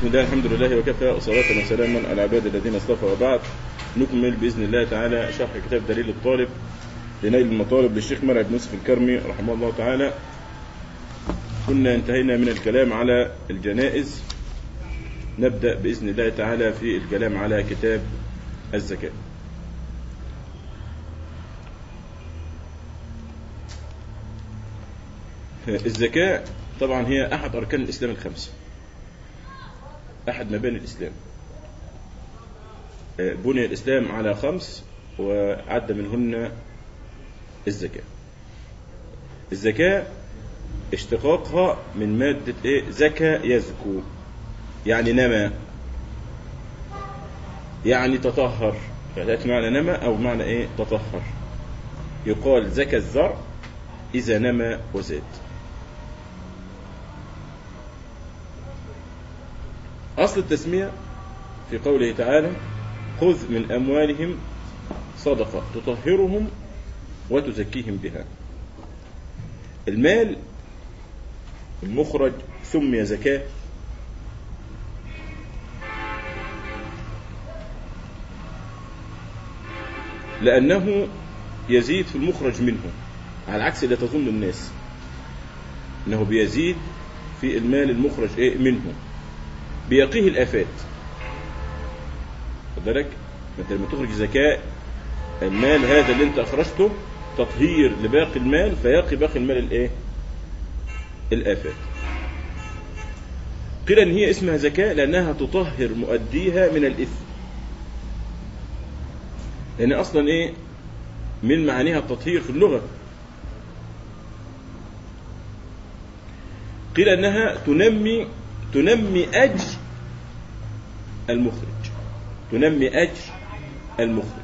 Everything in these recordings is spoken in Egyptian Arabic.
بسم الله الحمد لله وكفى وصلاة وسلاما على العباد الذين اصطفى وبعد نكمل بإذن الله تعالى شرح كتاب دليل الطالب لنيل المطالب للشيخ مرعي بن يوسف الكرمي رحمه الله تعالى كنا انتهينا من الكلام على الجنائز نبدأ بإذن الله تعالى في الكلام على كتاب الزكاة الزكاة طبعا هي أحد أركان الإسلام الخمسة أحد مباني الإسلام بني الإسلام على خمس وعد منهن الزكاة الزكاة اشتقاقها من مادة إيه؟ زكى يزكو يعني نما يعني تطهر فذات معنى نما أو معنى إيه تطهر يقال زكى الزرع إذا نما وزاد أصل التسمية في قوله تعالى خذ من أموالهم صدقة تطهرهم وتزكيهم بها المال المخرج سمي زكاة لأنه يزيد في المخرج منه على عكس اللي تظن الناس أنه بيزيد في المال المخرج إيه منه بيقيه الآفات خد بالك انت لما تخرج زكاة المال هذا اللي انت اخرجته تطهير لباقي المال فيقي باقي المال الايه الآفات قيل ان هي اسمها زكاة لانها تطهر مؤديها من الاثم لان اصلا ايه من معانيها التطهير في اللغة قيل انها تنمي تنمي أجر المخرج تنمي أجر المخرج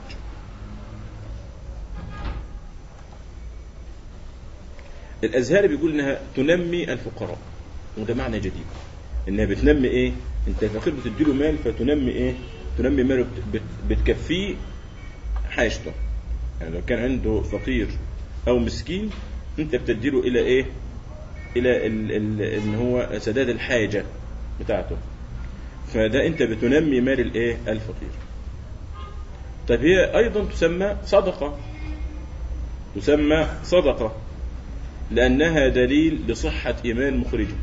الأزهار بيقول إنها تنمي الفقراء وده معنى جديد إنها بتنمي إيه أنت الفقير بتديله مال فتنمي إيه تنمي ماله بت بتكفيه حاجته يعني لو كان عنده فقير أو مسكين أنت بتديله إلى إيه إلى ال ال إن هو سداد الحاجة بتاعته فده انت بتنمي مال الايه الفقير طيب هي ايضا تسمى صدقه تسمى صدقه لانها دليل لصحه ايمان مخرجه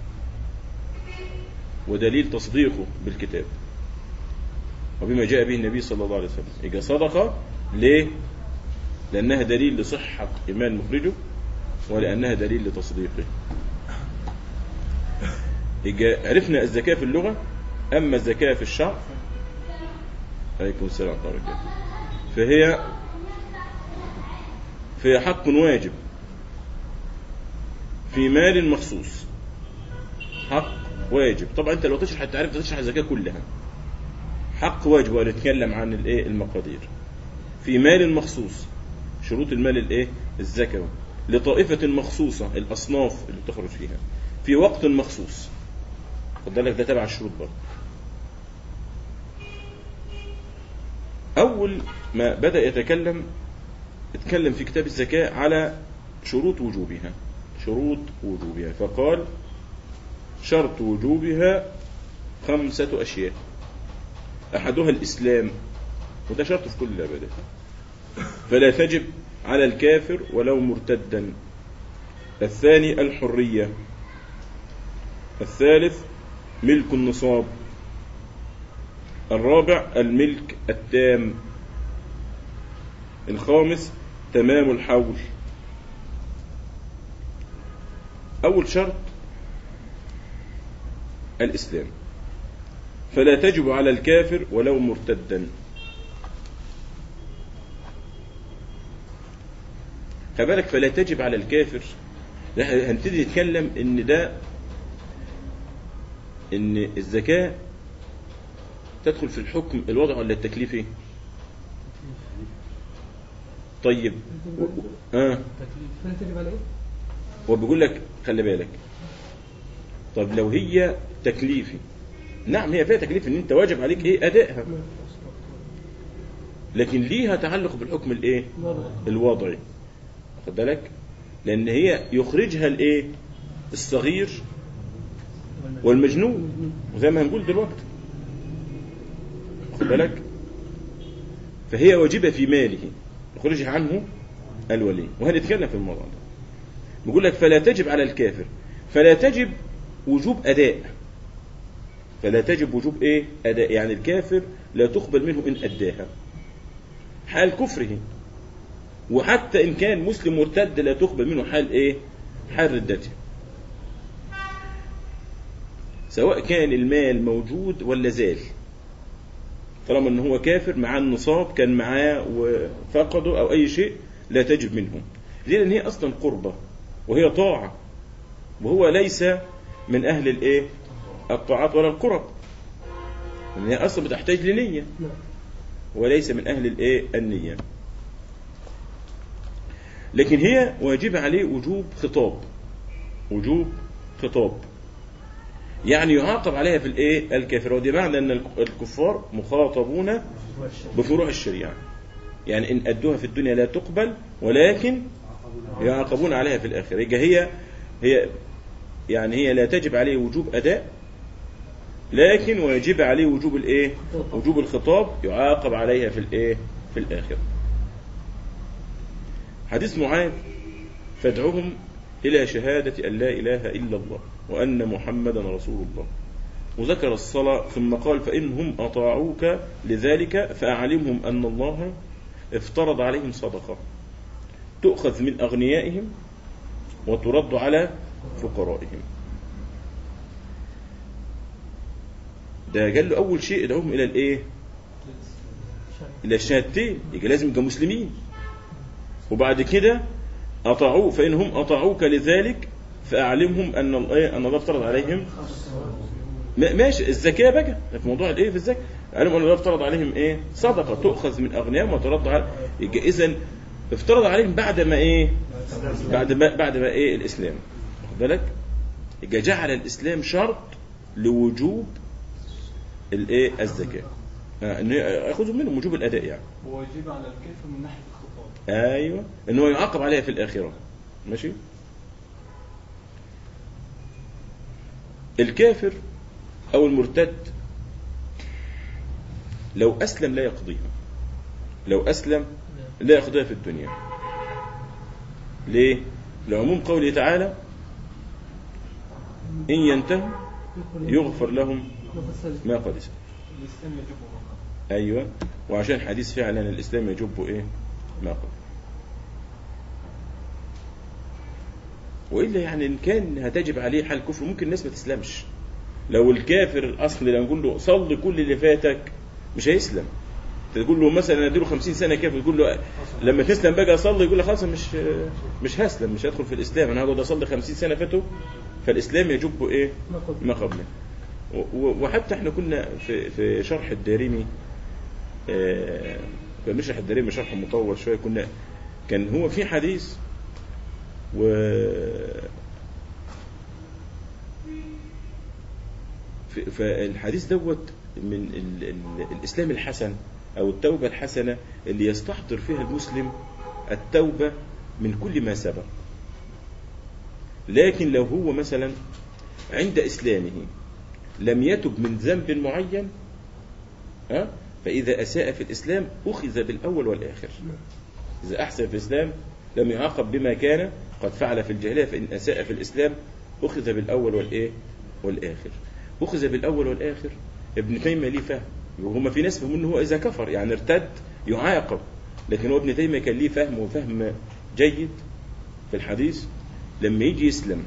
ودليل تصديقه بالكتاب وبما جاء به النبي صلى الله عليه وسلم يبقى صدقه ليه لانها دليل لصحه ايمان مخرجه ولانها دليل لتصديقه يبقى عرفنا الزكاة في اللغة أما الزكاة في الشرع عليكم السلام ورحمة الله فهي فهي حق واجب في مال مخصوص حق واجب طبعا انت لو تشرح انت عارف تشرح الزكاة كلها حق واجب ونتكلم عن الايه المقادير في مال مخصوص شروط المال الايه الزكوي لطائفة مخصوصة الأصناف اللي تخرج فيها في وقت مخصوص خد بالك ده تبع الشروط برضه أول ما بدأ يتكلم اتكلم في كتاب الزكاة على شروط وجوبها شروط وجوبها فقال شرط وجوبها خمسة أشياء أحدها الإسلام وده شرط في كل العبادات فلا تجب على الكافر ولو مرتدا الثاني الحرية الثالث ملك النصاب الرابع الملك التام الخامس تمام الحول أول شرط الإسلام فلا تجب على الكافر ولو مرتدا فبالك فلا تجب على الكافر هنبتدي نتكلم ان ده ان الزكاة تدخل في الحكم الوضع ولا التكليفي طيب اه وبيقول لك خلي بالك طب لو هي تكليفي نعم هي فيها تكليف ان انت واجب عليك ايه ادائها لكن ليها تعلق بالحكم الايه الوضعي خد بالك لان هي يخرجها الايه الصغير والمجنون وزي ما هنقول دلوقتي واخد بالك فهي واجبة في ماله يخرج عنه الولي وهنتكلم في الموضوع ده بيقول لك فلا تجب على الكافر فلا تجب وجوب أداء فلا تجب وجوب ايه أداء يعني الكافر لا تقبل منه إن أداها حال كفره وحتى إن كان مسلم مرتد لا تقبل منه حال ايه حال ردته سواء كان المال موجود ولا زال طالما ان هو كافر معاه النصاب كان معاه وفقده او اي شيء لا تجب منه ليه لان هي اصلا قربة وهي طاعة وهو ليس من اهل الايه الطاعات ولا القرب لان هي اصلا بتحتاج لنية نعم وليس من اهل الايه النية لكن هي واجب عليه وجوب خطاب وجوب خطاب يعني يعاقب عليها في الايه الكافر ودي معنى ان الكفار مخاطبون هو الشيء بفروع الشريعه يعني ان ادوها في الدنيا لا تقبل ولكن يعاقبون عليها في الاخره يبقى هي هي يعني هي لا تجب عليه وجوب اداء لكن واجب عليه وجوب الايه وجوب الخطاب يعاقب عليها في الايه في الاخره حديث معاذ فادعوهم إلى شهادة أن لا إله إلا الله وأن محمدا رسول الله وذكر الصلاة ثم قال فإنهم أطاعوك لذلك فأعلمهم أن الله افترض عليهم صدقة تؤخذ من أغنيائهم وترد على فقرائهم ده قال له أول شيء ادعوهم إلى الإيه؟ إلى الشهادتين يبقى لازم يبقى مسلمين وبعد كده أطاعوه فإنهم أطاعوك لذلك فأعلمهم أن الله أن الله افترض عليهم ما- ماشي الزكاة بقى في موضوع الإيه في الزكاة أعلمهم أن الله افترض عليهم إيه صدقة تؤخذ من أغنيائهم وترد على يبقى إذا افترض عليهم بعد ما إيه بعد ما بعد ما إيه الإسلام واخد بالك يبقى جعل الإسلام شرط لوجوب الإيه الزكاة آه، إن يأخذوا منهم وجوب الأداء يعني وواجب على الكافر من ناحية الخطاب ايوه ان هو يعاقب عليها في الاخره ماشي الكافر او المرتد لو اسلم لا يقضيها لو اسلم لا يقضيها في الدنيا ليه لعموم قوله تعالى ان ينتهوا يغفر لهم ما قد سلف الإسلام يجب مقام ايوه وعشان حديث فعلا الاسلام يجب ايه ما قبل والا يعني ان كان هتجب عليه حال كفر ممكن الناس ما تسلمش لو الكافر الاصل لو نقول له صلي كل اللي فاتك مش هيسلم تقول له مثلا اديله 50 سنه كافر تقول له لما تسلم بقى اصلي يقول له خلاص أنا مش مش هسلم مش هدخل في الاسلام انا هقعد اصلي 50 سنه فاتوا فالاسلام يجب ايه ما قبل. ما قبله و- و- وحتى احنا كنا في في شرح الدارمي آه، كنا بنشرح الدارمي شرح مطول شويه كنا كان هو في حديث و في- فالحديث دوت من ال ال الاسلام الحسن او التوبه الحسنه اللي يستحضر فيها المسلم التوبه من كل ما سبق لكن لو هو مثلا عند اسلامه لم يتب من ذنب معين ها فإذا أساء في الإسلام أخذ بالأول والآخر إذا أحسن في الإسلام لم يعاقب بما كان قد فعل في الجاهلية فإن أساء في الإسلام أخذ بالأول والإيه والآخر أخذ بالأول والآخر ابن تيمية ليه فهم وهما في ناس فهموا إن هو إذا كفر يعني ارتد يعاقب لكن هو ابن تيمية كان ليه فهم وفهم جيد في الحديث لما يجي يسلم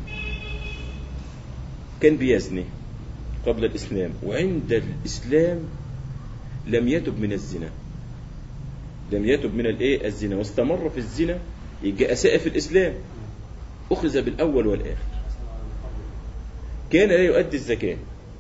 كان بيزني قبل الإسلام وعند الإسلام لم يتب من الزنا لم يتب من الايه الزنا واستمر في الزنا يبقى اساء في الاسلام اخذ بالاول والاخر كان لا يؤدي الزكاه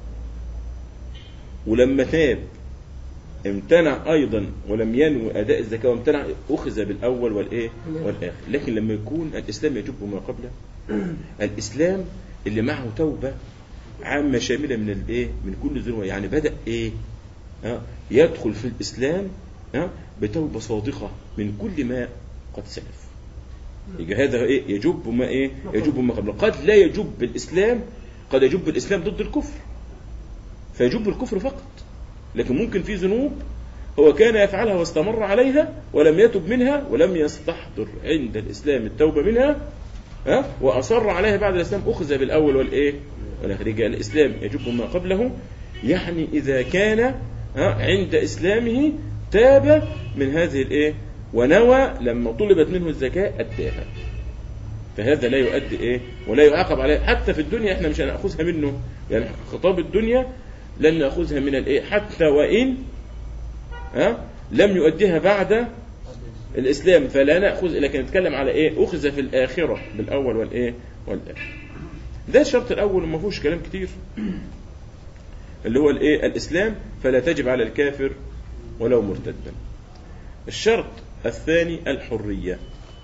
ولما تاب امتنع ايضا ولم ينوي اداء الزكاه وامتنع اخذ بالاول والايه والاخر لكن لما يكون الاسلام يجب ما قبله الاسلام اللي معه توبه عامه شامله من الايه من كل ذنوب يعني بدا ايه ها، يدخل في الإسلام ها، بتوبة صادقة من كل ما قد سلف يبقى هذا إيه يجب ما إيه يجب ما قبله قد لا يجب الإسلام قد يجب الاسلام ضد الكفر فيجب الكفر فقط لكن ممكن في ذنوب هو كان يفعلها واستمر عليها ولم يتب منها ولم يستحضر عند الاسلام التوبه منها ها واصر عليها بعد الاسلام اخذ بالاول والايه والاخر يجي الاسلام يجب ما قبله يعني اذا كان ها عند اسلامه تاب من هذه الايه ونوى لما طلبت منه الزكاه اداها فهذا لا يؤدي ايه ولا يعاقب عليه حتى في الدنيا احنا مش هناخذها منه يعني خطاب الدنيا لن ناخذها من الايه حتى وان ها لم يؤديها بعد الاسلام فلا ناخذ لكن نتكلم على ايه اخذ في الاخره بالاول والايه والاخر ده الشرط الاول وما فيهوش كلام كتير اللي هو الايه الاسلام فلا تجب على الكافر ولو مرتدا الشرط الثاني الحريه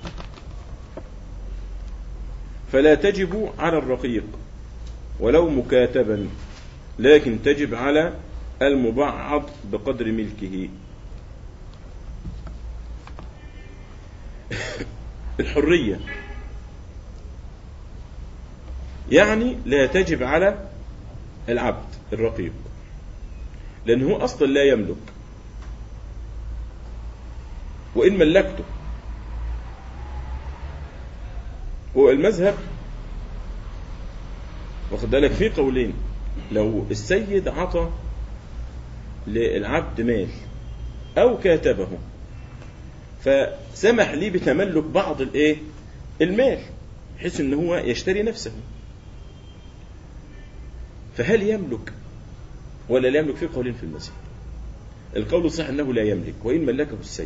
فلا تجب على الرقيق ولو مكاتبا لكن تجب على المبعض بقدر ملكه الحرية يعني لا تجب على العبد الرقيق لأنه هو أصلا لا يملك وإن ملكته هو المذهب واخد بالك في قولين لو السيد عطى للعبد مال او كاتبه فسمح لي بتملك بعض الايه المال بحيث ان هو يشتري نفسه فهل يملك ولا لا يملك في قولين في المذهب القول الصحيح انه لا يملك وان ملكه السيد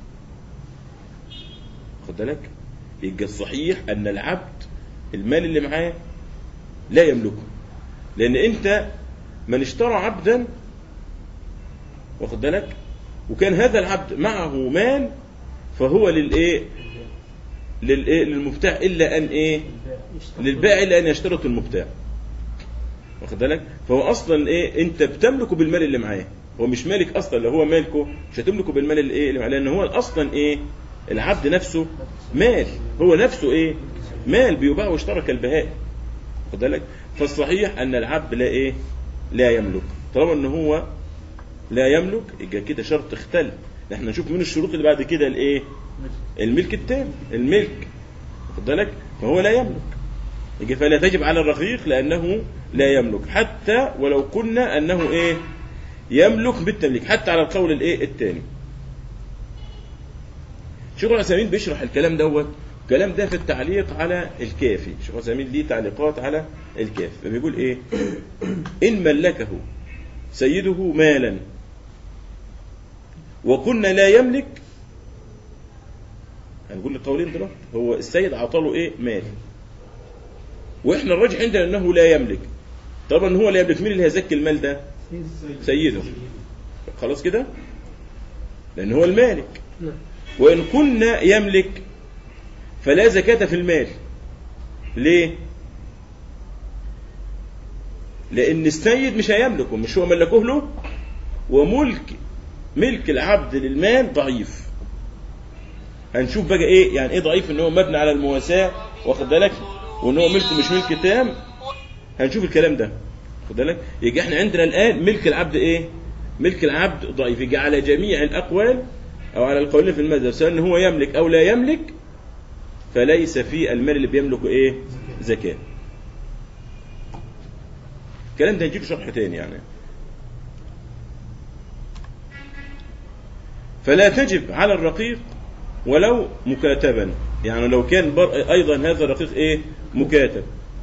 خد بالك يبقى الصحيح ان العبد المال اللي معاه لا يملكه لان انت من اشترى عبدا واخد بالك وكان هذا العبد معه مال فهو للايه للايه للمبتاع الا ان ايه للبائع الا ان يشترط المبتاع واخد بالك فهو اصلا ايه انت بتملكه بالمال اللي معاه هو مش مالك اصلا لو هو مالكه مش هتملكه بالمال اللي ايه اللي معاه لان هو اصلا ايه العبد نفسه مال هو نفسه ايه مال بيباع واشترى كالبهائم واخد بالك فالصحيح ان العبد لا ايه لا يملك طالما ان هو لا يملك يبقى كده شرط اختل احنا نشوف من الشروط اللي بعد كده الايه الملك التام الملك واخد بالك فهو لا يملك يبقى فلا تجب على الرقيق لانه لا يملك حتى ولو قلنا انه ايه يملك بالتمليك حتى على القول الايه الثاني شيخ العثيمين بيشرح الكلام دوت الكلام ده في التعليق على الكافي شيخ العثيمين ليه تعليقات على الكافي فبيقول ايه ان ملكه سيده مالا وكنا لا يملك هنقول القولين دول هو السيد عطاله ايه مال واحنا الراجح عندنا انه لا يملك طبعا هو لا يملك مين اللي هيزكي المال ده سيده خلاص كده لان هو المالك وان كنا يملك فلا زكاة في المال ليه لان السيد مش هيملكه مش هو ملكوه له وملك ملك العبد للمال ضعيف هنشوف بقى ايه يعني ايه ضعيف ان هو مبني على المواساة واخد بالك وان هو ملكه مش ملك تام هنشوف الكلام ده واخد بالك يجي احنا عندنا الان ملك العبد ايه ملك العبد ضعيف يجي على جميع الاقوال او على القولين في المذهب سواء ان هو يملك او لا يملك فليس في المال اللي بيملكه ايه زكاه الكلام ده هنجيب شرح تاني يعني فلا تجب على الرقيق ولو مكاتبا يعني لو كان بر... ايضا هذا الرقيق ايه مكاتب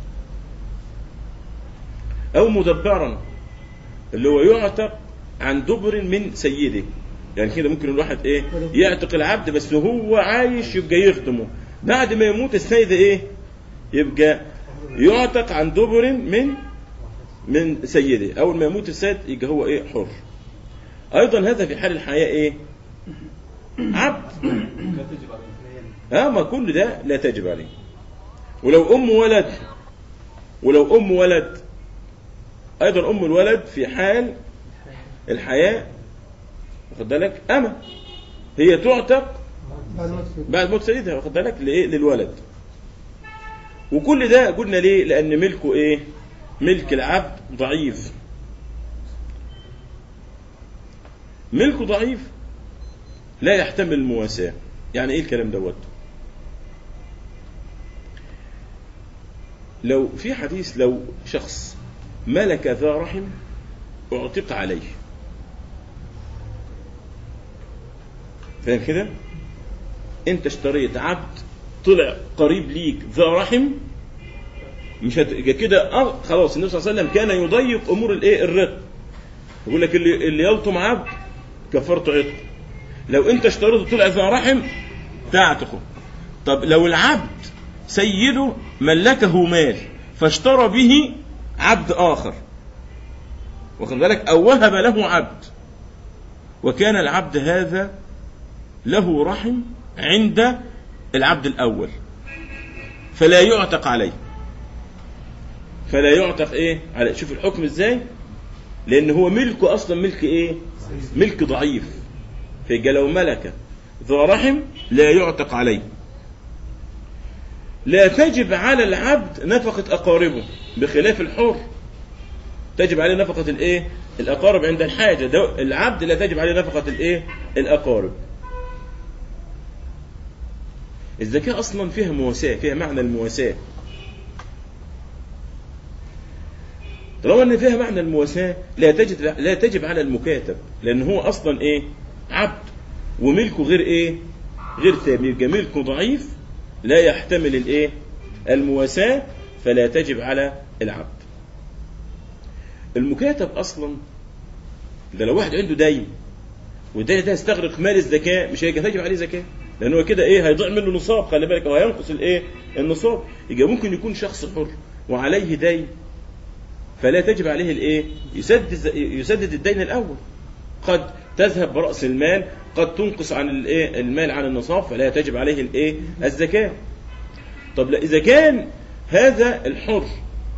او مدبرا اللي هو يعتق عن دبر من سيده يعني كده ممكن الواحد ايه يعتق العبد بس هو عايش يبقى يخدمه بعد ما يموت السيد ايه يبقى يعتق عن دبر من من سيده اول ما يموت السيد يبقى هو ايه حر ايضا هذا في حال الحياه ايه عبد لا تجب عليه ها ما كل ده لا تجب عليه ولو ام ولد ولو ام ولد ايضا ام الولد في حال الحياه واخد بالك اما هي تعتق بعد موت سيدها واخد بالك لايه للولد وكل ده قلنا ليه لان ملكه ايه ملك العبد ضعيف ملكه ضعيف لا يحتمل المواساة يعني ايه الكلام دوت لو في حديث لو شخص ملك ذا رحم اعتق عليه فاهم كده انت اشتريت عبد طلع قريب ليك ذا رحم مش هت... كده اه خلاص النبي صلى الله عليه وسلم كان يضيق امور الايه الرق يقول لك اللي, اللي يلطم عبد كفرت عتق لو انت اشتريته طلع ذا رحم تعتقه طب لو العبد سيده ملكه مال فاشترى به عبد اخر واخد بالك او وهب له عبد وكان العبد هذا له رحم عند العبد الاول فلا يعتق عليه فلا يعتق ايه عليه شوف الحكم ازاي لان هو ملكه اصلا ملك ايه ملك ضعيف فيبقى لو ملك ذو رحم لا يعتق عليه لا تجب على العبد نفقة أقاربه بخلاف الحر تجب عليه نفقة الإيه؟ الأقارب عند الحاجة ده العبد لا تجب عليه نفقة الإيه؟ الأقارب الزكاة أصلا فيها مواساة فيها معنى المواساة طالما ان فيها معنى المواساة لا تجب لا تجب على المكاتب لان هو اصلا ايه عبد وملكه غير ايه غير تام يبقى ملكه ضعيف لا يحتمل الايه المواساة فلا تجب على العبد المكاتب اصلا ده لو واحد عنده دين والدين ده يستغرق مال الزكاة مش هيبقى تجب عليه زكاة لان هو كده ايه هيضيع منه نصاب خلي بالك هو هينقص الايه النصاب يبقى ممكن يكون شخص حر وعليه دين فلا تجب عليه الايه يسدد يسدد الدين الاول قد تذهب براس المال قد تنقص عن الايه المال عن النصاب فلا تجب عليه الايه الزكاه طب لا اذا كان هذا الحر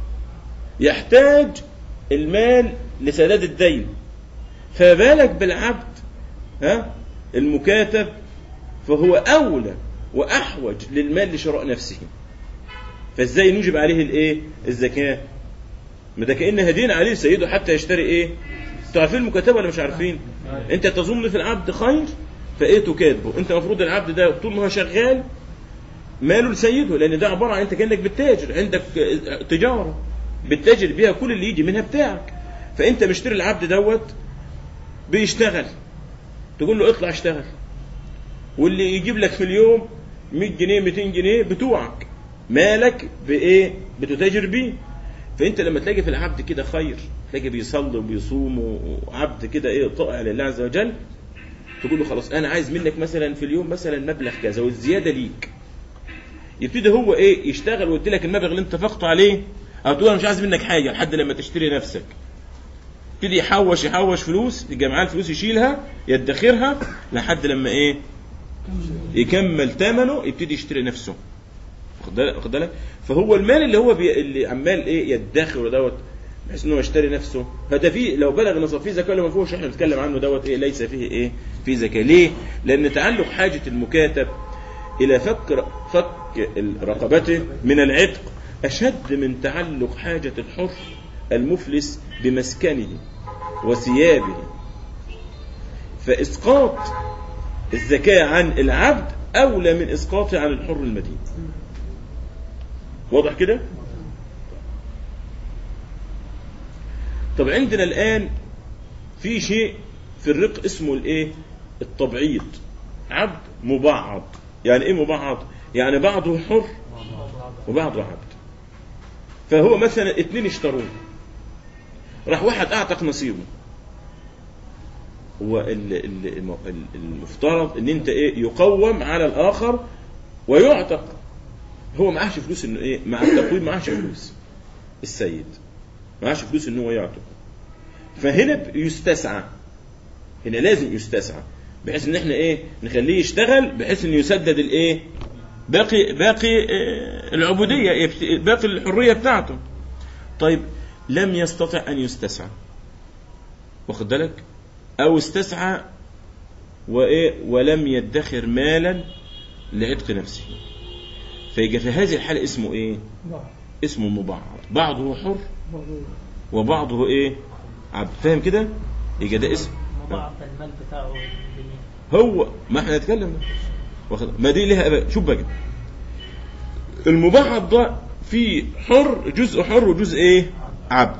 يحتاج المال لسداد الدين فبالك بالعبد ها المكاتب فهو اولى واحوج للمال لشراء نفسه فازاي نوجب عليه الايه الزكاه ما ده كان هدين عليه سيده حتى يشتري ايه انتوا عارفين المكاتبه ولا مش عارفين انت تظن في العبد خير فايه تكاتبه انت المفروض العبد ده طول ما هو شغال ماله لسيده لان ده عباره عن انت كانك بتتاجر عندك تجاره بتتاجر بيها كل اللي يجي منها بتاعك فانت مشتري العبد دوت بيشتغل تقول له اطلع اشتغل واللي يجيب لك في اليوم 100 جنيه 200 جنيه بتوعك مالك بايه بتتاجر بيه فانت لما تلاقي في العبد كده خير تلاقي بيصلي وبيصوم وعبد كده ايه طائع لله عز وجل تقول له خلاص انا عايز منك مثلا في اليوم مثلا مبلغ كذا والزياده ليك يبتدي هو ايه يشتغل ويدي لك المبلغ اللي انت اتفقته عليه او تقول انا مش عايز منك حاجه لحد لما تشتري نفسك يبتدي يحوش يحوش فلوس يبقى معاه الفلوس يشيلها يدخرها لحد لما ايه يكمل ثمنه يبتدي يشتري نفسه واخد بالك فهو المال اللي هو بي... اللي عمال ايه يدخر دوت بحيث انه يشتري نفسه فده فيه لو بلغ نصاب فيه زكاه ولا ما فيهوش احنا بنتكلم عنه دوت ايه ليس فيه ايه في زكاه ليه؟ لان تعلق حاجه المكاتب الى فك فك رقبته من العتق اشد من تعلق حاجه الحر المفلس بمسكنه وثيابه فاسقاط الزكاه عن العبد اولى من اسقاطه عن الحر المدين واضح كده طب عندنا الآن في شيء في الرق اسمه الايه التبعيض عبد مبعض يعني ايه مبعض يعني بعضه حر وبعضه عبد فهو مثلا اتنين اشتروه راح واحد اعتق نصيبه هو المفترض ان انت ايه يقوم على الاخر ويعتق هو معهش فلوس انه ايه مع التقويم معهش فلوس السيد معهش فلوس ان هو يعتق فهنا يستسعى هنا لازم يستسعى بحيث ان احنا ايه نخليه يشتغل بحيث انه يسدد الايه باقي باقي آه العبوديه باقي الحريه بتاعته طيب لم يستطع ان يستسعى واخد بالك او استسعى وايه ولم يدخر مالا لعتق نفسه فيجي في هذه الحالة اسمه ايه اسمه مبعض بعضه حر وبعضه ايه عبد فاهم كده يبقى ده اسم مضاعف المال بتاعه بالدنيا هو ما احنا نتكلم ده. واخد ما دي لها أبقى. شوف بقى المبعض ده في حر جزء حر وجزء ايه عبد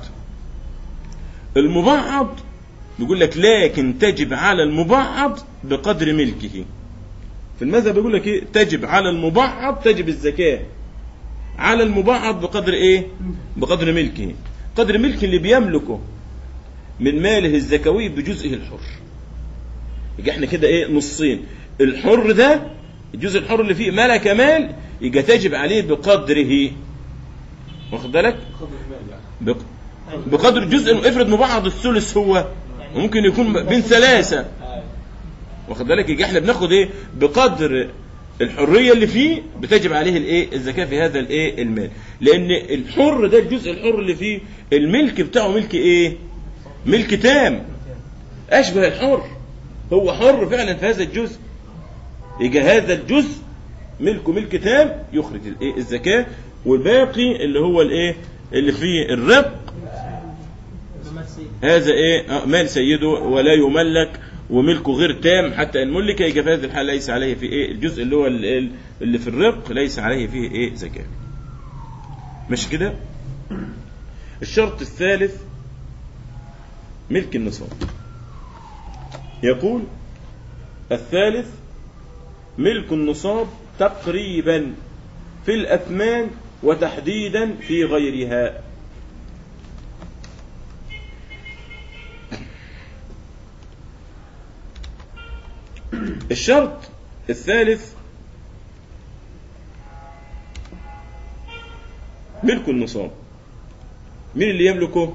المبعض بيقول لك لكن تجب على المبعض بقدر ملكه في المذهب بيقول لك ايه تجب على المبعض تجب الزكاة على المبعض بقدر ايه بقدر ملكه قدر ملك اللي بيملكه من ماله الزكوي بجزئه الحر يبقى احنا كده ايه نصين الحر ده الجزء الحر اللي فيه ملك مال يبقى تجب عليه بقدره واخد بالك خذ المال يعني بق... بقدر جزء افرض مبعض الثلث هو ممكن يكون بين ثلاثة واخد بالك يبقى احنا بناخد ايه بقدر الحريه اللي فيه بتجب عليه الايه الزكاه في هذا الايه المال لان الحر ده الجزء الحر اللي فيه الملك بتاعه ملك ايه ملك تام اشبه الحر هو حر فعلا في هذا الجزء يبقى هذا الجزء ملكه ملك تام يخرج الايه الزكاه والباقي اللي هو الايه اللي فيه الرق بمثل هذا ايه آه، مال سيده ولا يملك وملكه غير تام حتى ان ملك يبقى في هذه الحاله ليس عليه في ايه الجزء اللي هو ال- ال- اللي في الرق ليس عليه فيه ايه زكاه مش كده الشرط الثالث ملك النصاب يقول الثالث ملك النصاب تقريبا في الاثمان وتحديدا في غيرها الشرط الثالث ملك النصاب مين اللي يملكه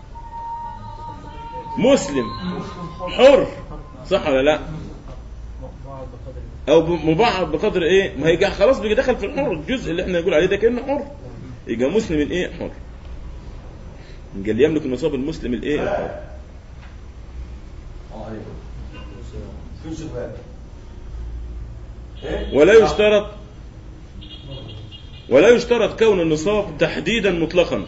مسلم حر صح ولا لا بعض بقدر او ب- مبعض بقدر ايه ما هي خلاص بيجي دخل في الحر الجزء اللي احنا نقول عليه ده كانه حر يبقى مسلم الايه حر يبقى اللي يملك النصاب المسلم الايه الحر اه ايوه في سؤال ايه ولا يشترط ولا يشترط كون النصاب تحديدا مطلقا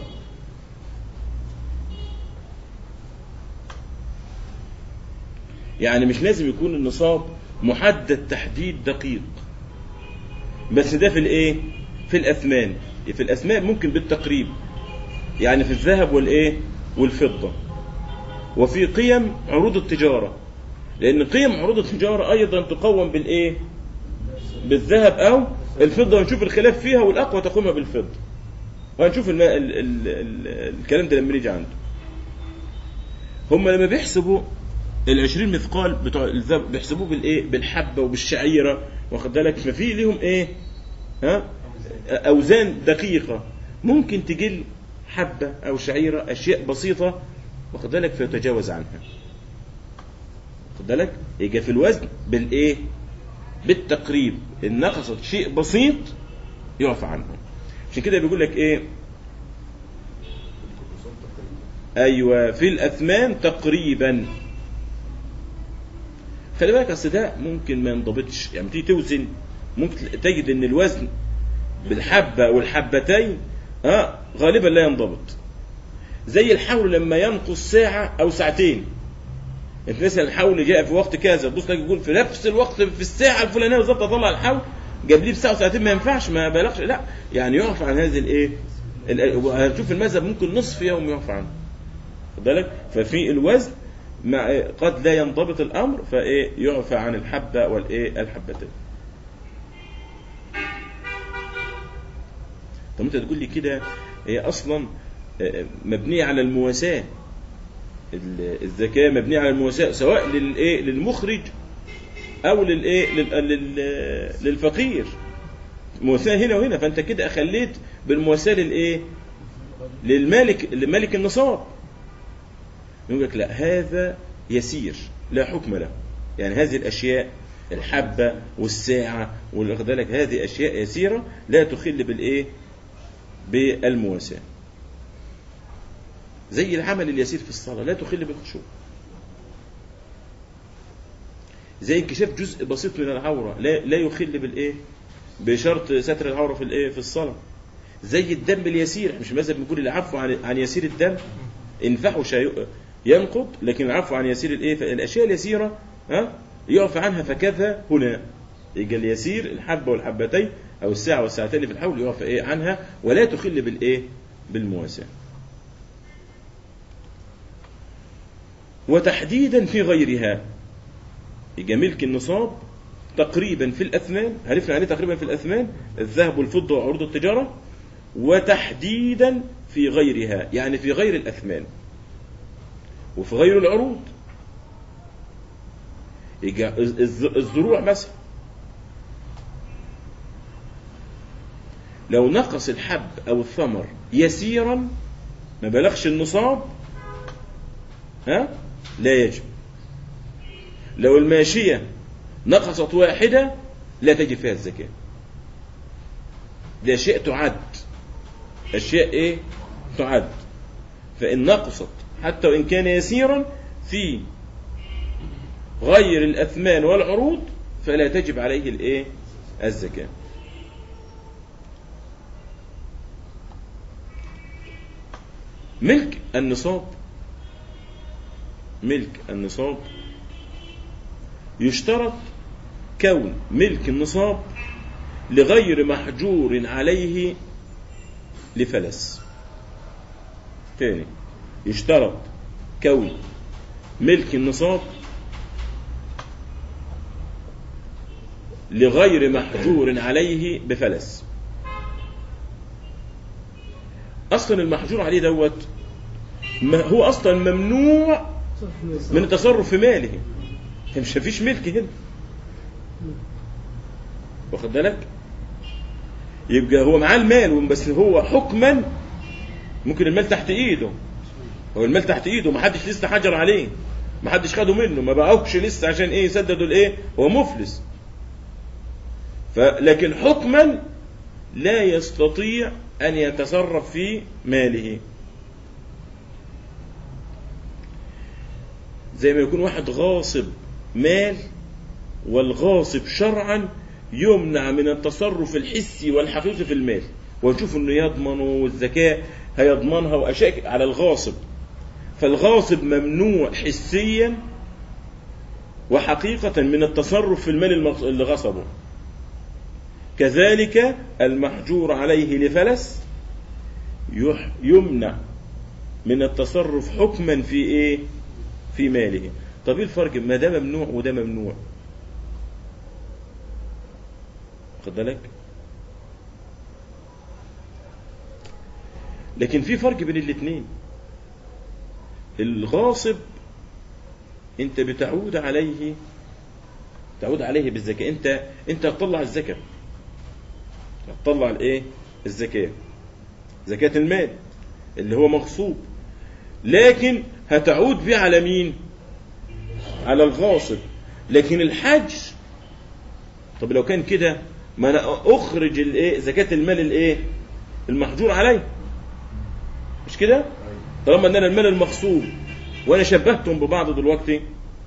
يعني مش لازم يكون النصاب محدد تحديد دقيق بس ده في الايه في الاثمان في الاثمان ممكن بالتقريب يعني في الذهب والايه والفضه وفي قيم عروض التجاره لان قيم عروض التجاره ايضا تقوم بالايه بالذهب او الفضه ونشوف الخلاف فيها والاقوى تقومها بالفضه وهنشوف الم... ال... ال... ال... الكلام ده لما نيجي عنده هم لما بيحسبوا ال 20 مثقال بتوع الذهب بيحسبوه بالايه بالحبه وبالشعيره واخد بالك ففي ليهم ايه ها اوزان دقيقه ممكن تجل حبه او شعيره اشياء بسيطه واخد بالك فيتجاوز عنها واخد بالك يجي في الوزن بالايه بالتقريب ان نقصت شيء بسيط يعفى عنه عشان كده بيقول لك ايه ايوه في الاثمان تقريبا خلي بالك اصل ده ممكن ما ينضبطش يعني تيجي توزن ممكن تجد ان الوزن بالحبه والحبتين اه غالبا لا ينضبط زي الحول لما ينقص ساعه او ساعتين انت مثلا الحول جاء في وقت كذا تبص تلاقي يقول في نفس الوقت في الساعه الفلانيه بالظبط اطلع الحول جاب لي بساعه وساعتين ما ينفعش ما بلغش لا يعني يعفى عن هذه الايه ال- هنشوف المذهب ممكن نصف يوم يعفى عنه خد بالك ففي الوزن مع قد لا ينضبط الامر فايه يعفى عن الحبه والايه الحبتين طب انت تقول لي كده هي اصلا آه، مبنيه على المواساه ال- الزكاه مبنيه على المواساه سواء للايه للمخرج او للايه لل- لل- للفقير مواساه هنا وهنا فانت كده اخليت بالمواساه للايه للمالك لمالك النصاب يقول لك لا هذا يسير لا حكم له يعني هذه الاشياء الحبه والساعه واخد بالك هذه اشياء يسيره لا تخل بالايه بالمواساه زي العمل اليسير في الصلاه لا تخل بالخشوع زي انكشاف جزء بسيط من العوره لا لا يخل بالايه بشرط ستر العوره في الايه في الصلاه زي الدم اليسير مش مذهب بيقول العفو عن عن يسير الدم ان فحش ي- ينقض لكن العفو عن يسير الايه فالاشياء اليسيره ها يعفى عنها فكذا هنا يبقى اليسير الحبه والحبتين او الساعه والساعتين اللي في الحول يعفى ايه عنها ولا تخل بالايه بالمواساه وتحديدا في غيرها يبقى ملك النصاب تقريبا في الاثمان عرفنا يعني إيه تقريبا في الاثمان الذهب والفضه وعروض التجاره وتحديدا في غيرها يعني في غير الاثمان وفي غير العروض يبقى الز- الز- الزروع مثلا لو نقص الحب او الثمر يسيرا ما بلغش النصاب ها لا يجب لو الماشية نقصت واحدة لا تجب فيها الزكاة دي أشياء تعد أشياء إيه تعد فإن نقصت حتى وإن كان يسيرا في غير الأثمان والعروض فلا تجب عليه الإيه الزكاة ملك النصاب ملك النصاب يشترط كون ملك النصاب لغير محجور عليه لفلس تاني يشترط كون ملك النصاب لغير محجور عليه بفلس اصلا المحجور عليه دوت ما هو اصلا ممنوع من التصرف في ماله مش مفيش ملك هنا واخد بالك يبقى هو معاه المال بس هو حكما ممكن المال تحت ايده هو المال تحت ايده ما حدش لسه حجر عليه ما حدش خده منه ما باعوكش لسه عشان ايه يسددوا الايه هو مفلس فلكن حكما لا يستطيع ان يتصرف في ماله زي ما يكون واحد غاصب مال والغاصب شرعا يمنع من التصرف الحسي والحقيقي في المال ونشوف انه يضمنه والزكاة هيضمنها واشياء على الغاصب فالغاصب ممنوع حسيا وحقيقة من التصرف في المال المغ- اللي غصبه كذلك المحجور عليه لفلس يح- يمنع من التصرف حكما في ايه في ماله طب ايه الفرق ما ده ممنوع وده ممنوع خد بالك لكن في فرق بين الاثنين الغاصب انت بتعود عليه تعود عليه بالزكاة انت انت هتطلع الزكاة هتطلع الايه الزكاة زكاة المال اللي هو مغصوب لكن هتعود بيه على مين على الغاصب لكن الحج طب لو كان كده ما انا اخرج الايه زكاة المال الايه المحجور عليه مش كده طالما ان انا المال المغصوب وانا شبهتهم ببعض دلوقتي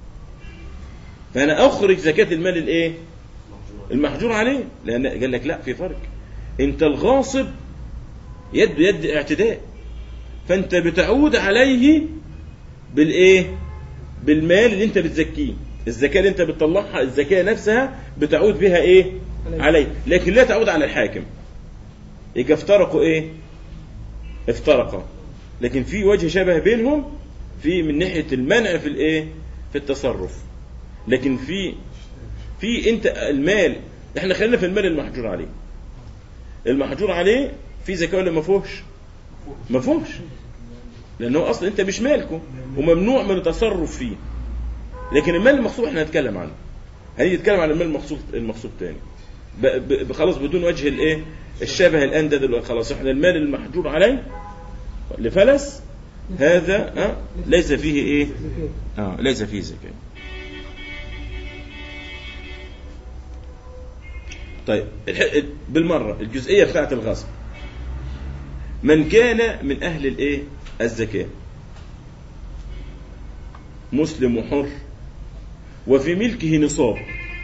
فانا اخرج زكاة المال الايه المحجور عليه لان قال لك لا في فرق انت الغاصب يد يد اعتداء فانت بتعود عليه بالايه بالمال اللي انت بتزكيه الزكاه اللي انت بتطلعها الزكاه نفسها بتعود بها ايه عليه لكن لا تعود على الحاكم يبقى افترقوا ايه افترقا لكن في وجه شبه بينهم في من ناحيه المنع في الايه في التصرف لكن في في انت المال احنا خلينا في المال المحجور عليه المحجور عليه في زكاه ولا ما فيهوش ما فيهوش لانه اصلا انت مش مالكه وممنوع من التصرف فيه لكن المال المغصوب احنا هنتكلم عنه هنيجي نتكلم عن المال المغصوب المغصوب تاني ب- ب- خلاص بدون وجه الايه الشبه الان ده دلوقتي خلاص احنا المال المحجور عليه لفلس هذا اه ليس فيه ايه اه ليس فيه زكاه طيب الح- بالمره الجزئيه بتاعت الغصب من كان من اهل الايه الزكاه مسلم وحر وفي ملكه نصاب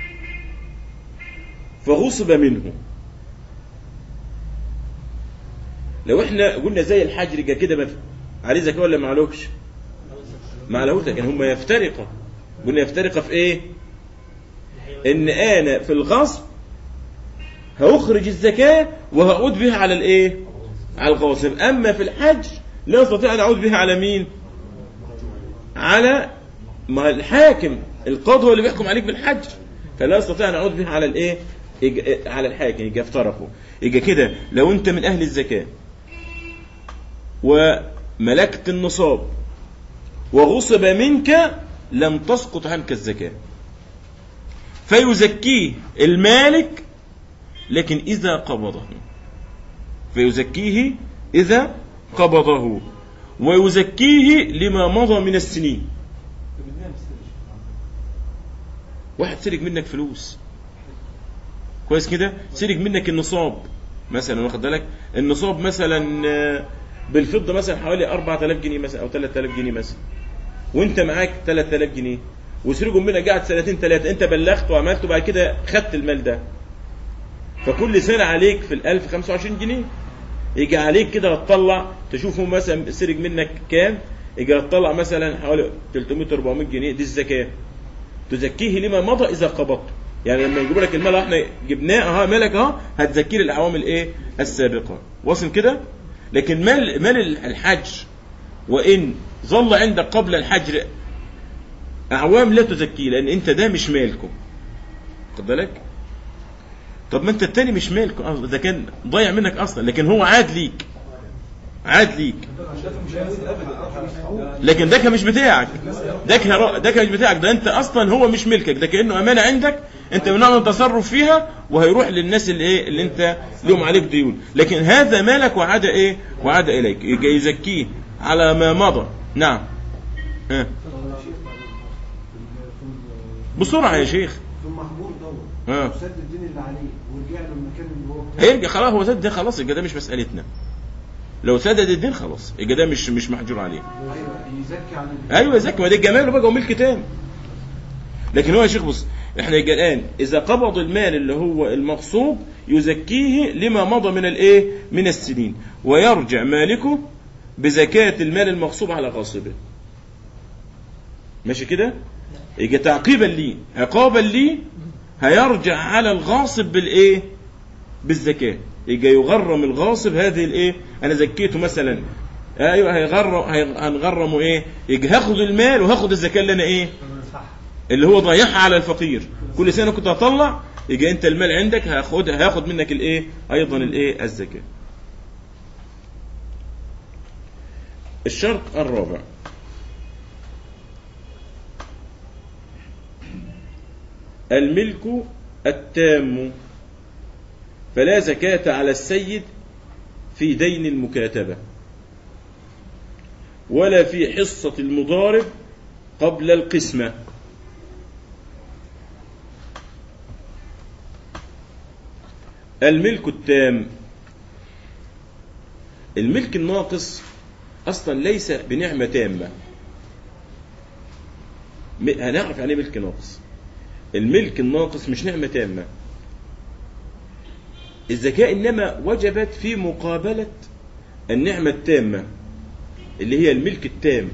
فغصب منه لو احنا قلنا زي الحجر جا كده مثلا عليه زكاه ولا ما عليهوش؟ ما عليهوش لكن هم يفترقا قلنا يفترقا في ايه؟ ان انا في الغصب هأخرج الزكاة وهعود بها على الايه؟ على الغاصب اما في الحج لا استطيع ان اعود بها على مين؟ على ما الحاكم القاضي هو اللي بيحكم عليك بالحج فلا استطيع ان اعود بها على الايه؟ يج- على الحاكم يجي افترقوا يجي كده لو انت من اهل الزكاه وملكت النصاب وغصب منك لم تسقط عنك الزكاه فيزكيه المالك لكن إذا قبضه فيزكيه إذا قبضه ويزكيه لما مضى من السنين واحد سرق منك فلوس كويس كده سرق منك النصاب مثلا واخد بالك النصاب مثلا آه، بالفضه مثلا حوالي 4000 جنيه مثلا او 3000 جنيه مثلا وانت معاك 3000 جنيه وسرقوا منك قاعد سنتين ثلاثه انت بلغت وعملت وبعد كده خدت المال ده فكل سنه عليك في الألف 25 جنيه يجي عليك كده تطلع تشوفه مثلا سرق منك كام يجي تطلع مثلا حوالي 300 400 جنيه دي الزكاه تزكيه لما مضى اذا قبضته يعني لما يجيبوا لك المال احنا جبناه اهو مالك اهو هتزكيه للاعوام الايه السابقه واصل كده لكن مال مال الحج وان ظل عندك قبل الحجر اعوام لا تزكيه لان انت ده مش مالكم خد بالك طب ما انت التاني مش مالك اه ده كان ضايع منك اصلا لكن هو عاد ليك عاد ليك لكن ده كان مش بتاعك ده كان ده كان مش بتاعك ده انت اصلا هو مش ملكك ده كانه امانه عندك انت بنعمل تصرف فيها وهيروح للناس اللي ايه اللي انت لهم عليك ديون لكن هذا مالك وعاد ايه وعاد اليك يجي يزكيه على ما مضى نعم ها بسرعه يا شيخ في المحظور اه. دوت سد الدين اللي عليه ورجع له المكان اللي هو بتاعه هيرجع خلاص هو سدد خلاص يبقى ده مش مسألتنا لو سدد الدين خلاص يبقى ده مش مش محجور عليه ايوه يزكي عن ال- ايوه زكي ما ده الجمال بقى وملك تاني لكن هو يا شيخ بص احنا يبقى الان اذا قبض المال اللي هو المغصوب يزكيه لما مضى من الايه من السنين ويرجع مالكه بزكاة المال المغصوب على غاصبه ماشي كده يبقى تعقيبا ليه عقابا ليه هيرجع على الغاصب بالايه بالزكاة يبقى يغرم الغاصب هذه الايه انا زكيته مثلا ايوه هيغرم هي- هنغرمه ايه يجي هاخد المال وهاخد الزكاه اللي انا ايه صح اللي هو ضيعها على الفقير كل سنه كنت هطلع يجي انت المال عندك هاخد هاخد منك الايه ايضا الايه الزكاه الشرط الرابع الملك التام فلا زكاة على السيد في دين المكاتبة ولا في حصة المضارب قبل القسمة الملك التام الملك الناقص أصلا ليس بنعمة تامة م- هنعرف يعني إيه ملك ناقص الملك الناقص مش نعمة تامة الزكاة إنما وجبت في مقابلة النعمة التامة اللي هي الملك التام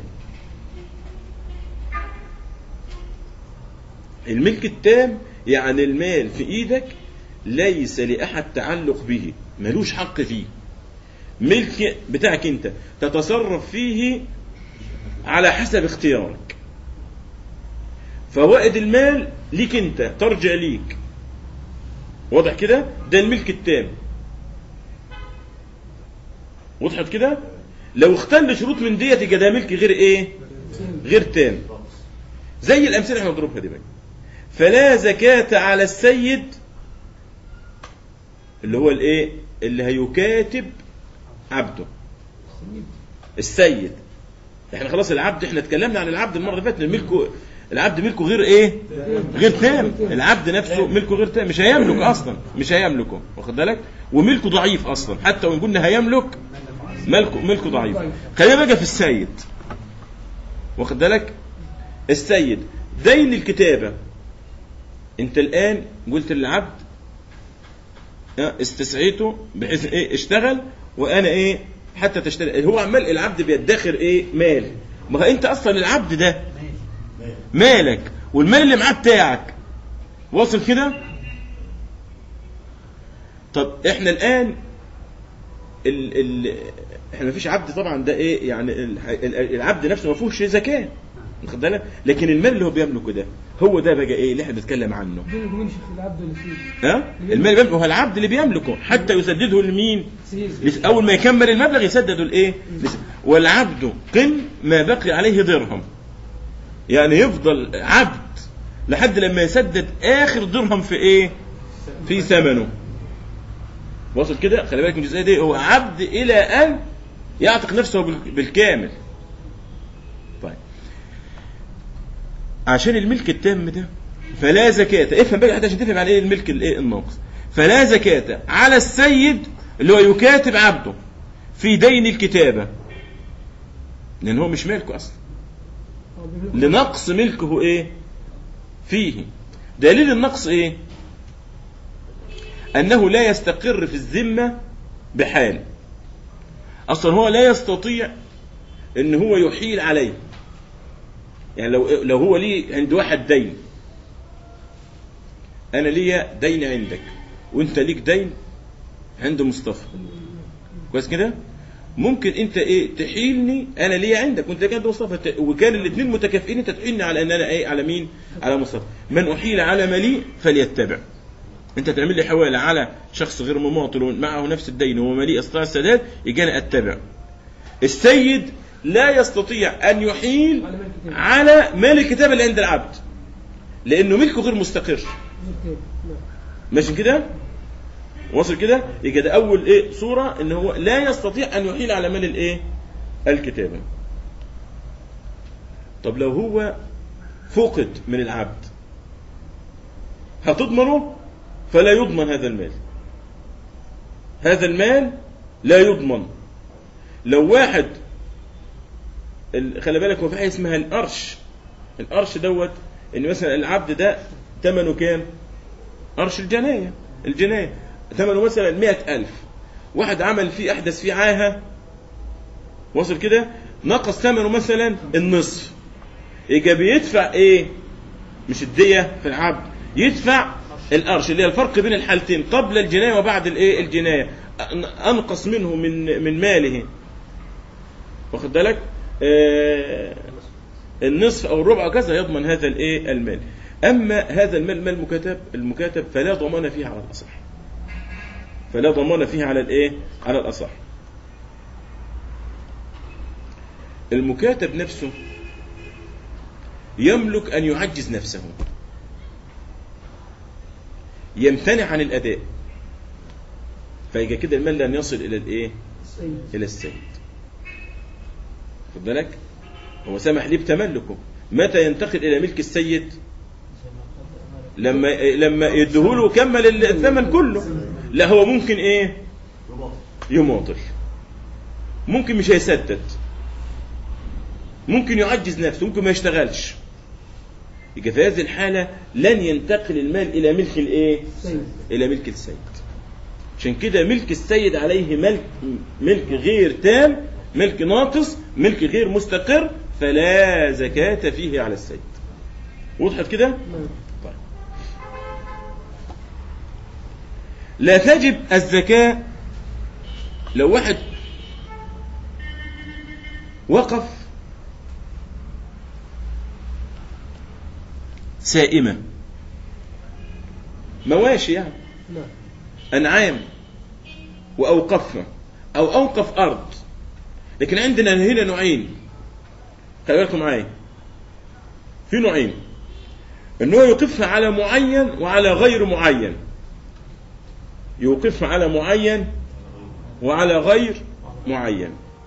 الملك التام يعني المال في ايدك ليس لأحد تعلق به ملوش حق فيه ملك بتاعك انت تتصرف فيه على حسب اختيارك فوائد المال ليك انت ترجع ليك واضح كده ده الملك التام وضحت كده لو اختل شروط من ديت يبقى ده ملك غير ايه غير تام زي الامثله اللي احنا بنضربها دي بقى فلا زكاة على السيد اللي هو الايه اللي هيكاتب عبده السيد احنا خلاص العبد احنا اتكلمنا عن العبد المره اللي فاتت إن ملكه العبد ملكه غير ايه غير تام العبد نفسه ملكه غير تام مش هيملك اصلا مش هيملكه واخد بالك وملكه ضعيف اصلا حتى وان قلنا هيملك ملكه ملكه ضعيف خلينا بقى في السيد واخد بالك السيد دين الكتابه انت الان قلت للعبد اه، استسعيته بحيث ايه اشتغل وانا ايه حتى تشتري هو عمال العبد بيدخر ايه مال ما هو انت اصلا العبد ده مالك والمال اللي معاه بتاعك واصل كده طب احنا الان ال ال احنا مفيش عبد طبعا ده ايه يعني ال- ال- العبد نفسه ما فيهوش زكاه واخد بالك لكن المال اللي هو بيملكه ده هو ده بقى ايه اللي احنا بنتكلم عنه دول يقولون شيخ العبد ولا سيد ها المال اللي بيملكه هو العبد اللي بيملكه حتى يسدده لمين سيد لس- اول ما يكمل المبلغ يسدده الايه لس- والعبد قن ما بقي عليه درهم يعني يفضل عبد لحد لما يسدد اخر درهم في ايه في ثمنه واصل كده خلي بالك من الجزئيه دي هو عبد الى ان يعتق نفسه بال- بالكامل طيب عشان الملك التام ده فلا زكاة افهم بقى حتى عشان تفهم يعني ايه الملك الايه الناقص فلا زكاة على السيد اللي هو يكاتب عبده في دين الكتابة لان هو مش مالكه اصلا لنقص ملكه ايه فيه دليل النقص ايه انه لا يستقر في الذمة بحال اصلا هو لا يستطيع ان هو يحيل عليه يعني لو لو هو ليه عند واحد دين انا ليا دين عندك وانت ليك دين عند مصطفى كويس كده ممكن انت ايه تحيلني انا ليا عندك وانت ليك عند مصطفى ت- وكان الاثنين متكافئين انت تحيلني على ان انا ايه على مين على مصطفى من احيل على مليء فليتبع انت تعمل لي حواله على شخص غير مماطل ومعه نفس الدين وهو مليء استطاع السداد يجي انا اتبع السيد لا يستطيع ان يحيل على مال الكتاب. على مال الكتاب اللي عند العبد لانه ملكه غير مستقر نعم. ماشي كده واصل كده يبقى ده اول ايه صوره ان هو لا يستطيع ان يحيل على مال الايه الكتابه طب لو هو فقد من العبد هتضمنه فلا يضمن هذا المال هذا المال لا يضمن لو واحد ال- خلي بالك هو في حاجه اسمها القرش القرش دوت ان مثلا العبد ده ثمنه كام قرش الجناية الجناية ثمنه مثلا مئة ألف واحد عمل فيه أحدث فيه عاهة وصل كده نقص ثمنه مثلا النصف يبقى بيدفع ايه مش الدية في العبد يدفع القرش اللي هي الفرق بين الحالتين قبل الجناية وبعد الايه الجناية أن- انقص منه من من ماله واخد بالك آه النصف او الربع كذا يضمن هذا الايه المال اما هذا المال مال مكاتب المكاتب فلا ضمان فيه على الاصح فلا ضمان فيه على الايه على الاصح المكاتب نفسه يملك ان يعجز نفسه يمتنع عن الاداء فيجي كده المال لن يصل الى الايه السيد الى السيد خد بالك هو سمح لي بتملكه متى ينتقل الى ملك السيد لما لما يديهوله كمل الثمن كله لا هو ممكن ايه يماطل ممكن مش هيسدد ممكن يعجز نفسه ممكن ما يشتغلش يبقى في هذه الحالة لن ينتقل المال إلى ملك الإيه؟ السيد إلى ملك السيد عشان كده ملك السيد عليه ملك ملك غير تام ملك ناقص ملك غير مستقر فلا زكاة فيه على السيد وضحت كده؟ نعم طيب. لا تجب الزكاة لو واحد وقف سائمة مواشي يعني نعم أنعام وأوقفها أو أوقف أرض لكن عندنا هنا نوعين خلي بالكم معايا في نوعين ان هو يوقفها على معين وعلى غير معين يوقفها على معين وعلى غير معين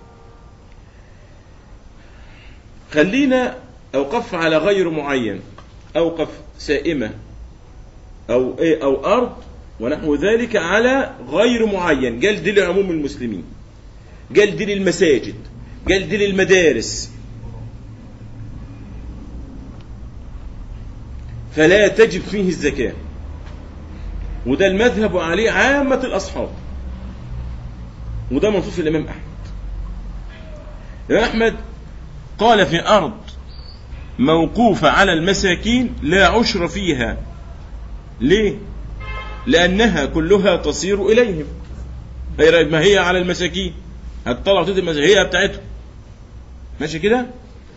خلينا اوقفها على غير معين اوقف سائمه او ايه او ارض ونحو ذلك على غير معين قال دي لعموم المسلمين قال دي للمساجد قال دي للمدارس فلا تجب فيه الزكاة وده المذهب عليه عامة الأصحاب وده منصوص الإمام أحمد الإمام أحمد قال في أرض موقوفة على المساكين لا عشر فيها ليه؟ لأنها كلها تصير إليهم أي ما هي على المساكين هتطلع وتدي المساكين هي بتاعتهم ماشي كده؟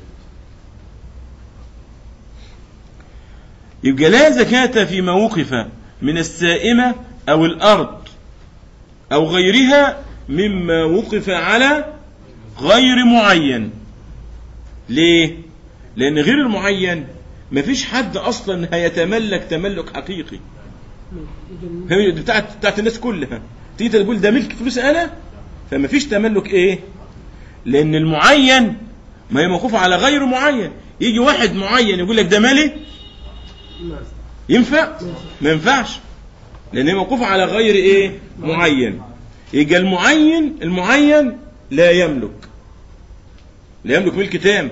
يبقى لا زكاة فيما وقف من السائمة أو الأرض أو غيرها مما وقف على غير معين ليه؟ لأن غير المعين مفيش حد أصلا هيتملك تملك حقيقي هي دي بتاعت بتاعت الناس كلها تيجي تقول ده ملك فلوس أنا فمفيش تملك إيه؟ لأن المعين ما هي موقوفة على غير معين يجي واحد معين يقول لك ده مالي ينفع؟ ما ينفعش لأن هي موقوفة على غير إيه؟ معين يبقى المعين المعين لا يملك لا يملك ملك تام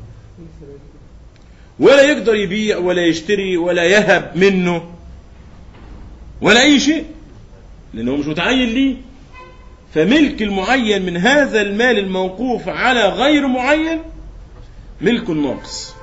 ولا يقدر يبيع ولا يشتري ولا يهب منه ولا أي شيء لأنه مش متعين ليه فملك المعين من هذا المال الموقوف على غير معين ملك ناقص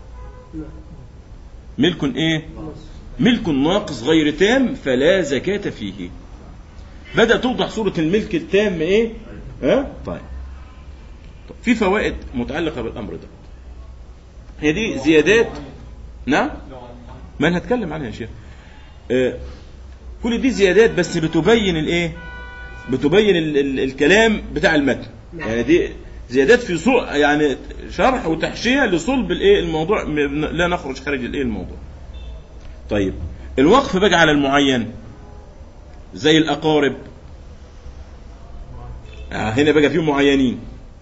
ملك ايه ملك ناقص غير تام فلا زكاة فيه بدأ توضح صورة الملك التام ايه ها طيب طب في فوائد متعلقة بالأمر ده هي دي زيادات نعم ما انا هتكلم عنها يا شيخ آه كل دي زيادات بس بتبين الايه بتبين ال ال الكلام بتاع المتن يعني دي زيادات في صو يعني شرح وتحشيه لصلب الايه الموضوع م- لا نخرج خارج الايه الموضوع طيب الوقف بقى على المعين زي الاقارب آه هنا بقى في معينين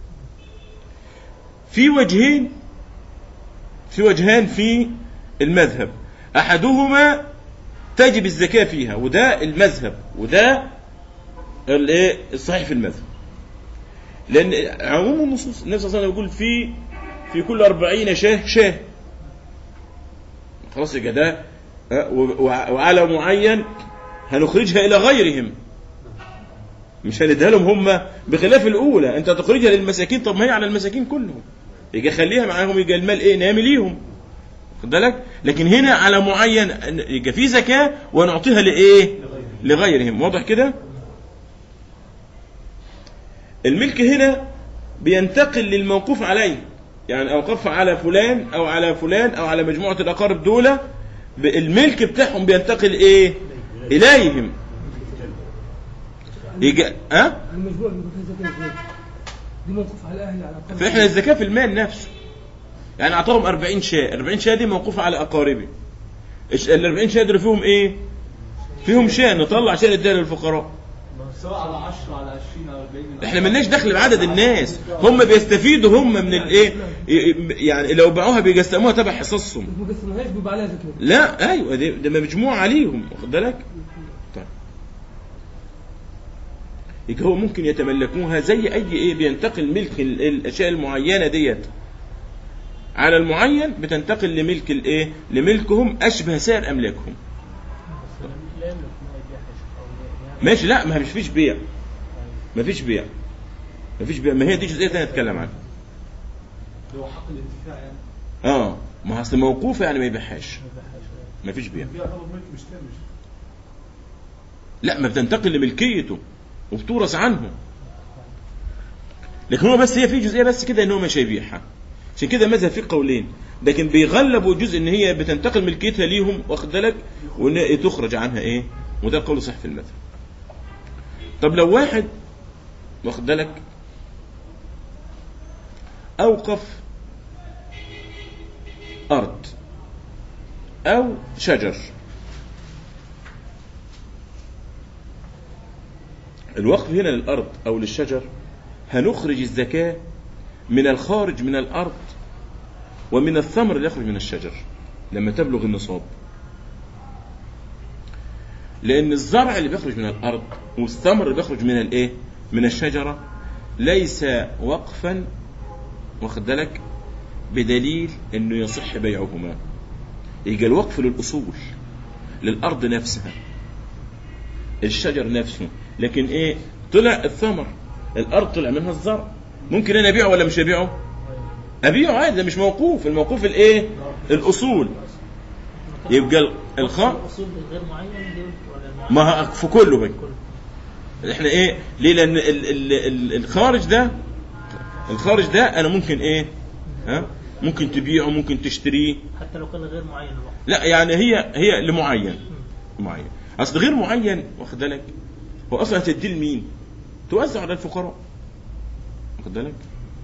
في وجهين في وجهان في المذهب احدهما تجب الزكاه فيها وده المذهب وده الايه الصحيح في المذهب لان عموم النصوص النبي صلى الله عليه وسلم يقول في في كل أربعين شاه شاه خلاص يبقى ده آه، و- وع- وعلى معين هنخرجها الى غيرهم مش هنديها لهم هم بخلاف الاولى انت تخرجها للمساكين طب ما هي على المساكين كلهم يجي خليها معاهم يجي المال ايه نامي ليهم خد بالك لكن هنا على معين يبقى في زكاه ونعطيها لايه لغيرهم واضح كده الملك هنا بينتقل للموقوف عليه يعني اوقف على فلان او على فلان او على مجموعه الاقارب دول ب- الملك بتاعهم بينتقل ايه اليهم يجي ها المجموع اللي فيها زكاة الزوج دي موقوف على الأهل على قدر فاحنا الزكاه في المال نفسه يعني اعطاهم 40 شاة 40 شاة دي موقوفه على اقاربي الش- ال 40 شاة دول فيهم ايه فيهم شاة نطلع شاة نديها للفقراء سواء على 10 على 20 على 40 احنا ملناش دخل بعدد الناس هم بيستفيدوا هم من الايه يعني لو باعوها بيقسموها تبع حصصهم ما قسمهاش بيبقى عليها زكاة لا ايوه دي, ده مجموعه عليهم واخد بالك طيب يبقى هو ممكن يتملكوها زي اي ايه بينتقل ملك ال- الاشياء المعينه ديت على المعين بتنتقل لملك الايه لملكهم اشبه سائر املاكهم لا يملك ما يبيعها أو لا- ماشي لا ما مش فيش بيع ما فيش بيع ما فيش بيع ما هي دي جزئيه ثانيه نتكلم عنها هو حق الانتفاع يعني اه ما اصل موقوفه يعني ما يبيعهاش ما يبيعهاش. ما فيش بيع بيع طلب ملك مش تام مش لا ما بتنتقل لملكيته وبتورث عنه لكن هو بس هي في جزئيه بس كده ان هو مش هيبيعها عشان كده مذهب فيه قولين لكن بيغلبوا جزء ان هي بتنتقل ملكيتها ليهم واخد بالك وان تخرج عنها ايه وده القول صح في المذهب طب لو واحد واخد بالك اوقف ارض او شجر الوقف هنا للأرض أو للشجر هنخرج الزكاة من الخارج من الأرض ومن الثمر اللي يخرج من الشجر لما تبلغ النصاب لأن الزرع اللي بيخرج من الأرض والثمر اللي بيخرج من الإيه؟ من الشجرة ليس وقفا واخد بالك بدليل إنه يصح بيعهما يجي الوقف للأصول للأرض نفسها الشجر نفسه لكن ايه طلع الثمر الارض طلع منها الزرع ممكن انا ابيعه ولا مش ابيعه ابيعه عادي ده مش موقوف الموقوف الايه الاصول يبقى ال- الخ اصول غير معين دي ولا معين؟ ما ه- في كله بقى كله. احنا ايه ليه لان ال ال ال الخارج ده الخارج ده انا ممكن ايه ها ممكن تبيعه ممكن تشتريه حتى لو كان غير معين الوقت لا يعني هي هي لمعين معين اصل غير معين واخد بالك هو اصلا هتديه لمين توزع على الفقراء واخد بالك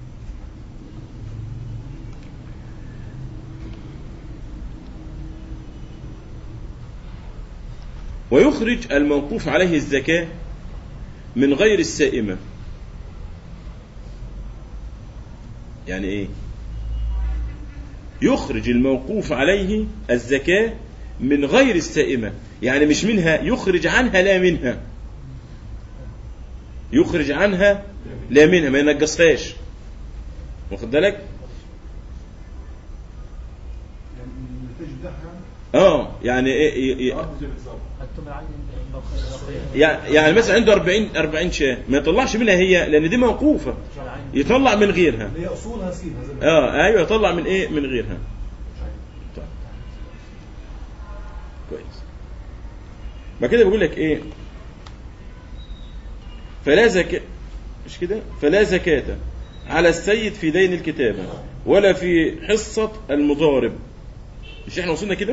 ويخرج الموقوف عليه الزكاة من غير السائمة يعني ايه يخرج الموقوف عليه الزكاة من غير السائمة يعني مش منها يخرج عنها لا منها يخرج عنها لا منها ما ينقصهاش واخد بالك يعني النتائج بتاعها يعني اه يعني ايه ي- ي- حتى بالعين البقية يعني يعني مثلا عنده 40 40 شاه ما يطلعش منها هي لان دي موقوفه يطلع من غيرها اللي هي اصولها سيبها زي ما اه ايوه يطلع من ايه من غيرها طيب. كويس ما كده بيقول لك ايه فلا زكاة مش كده فلا زكاة على السيد في دين الكتابة ولا في حصة المضارب مش احنا وصلنا كده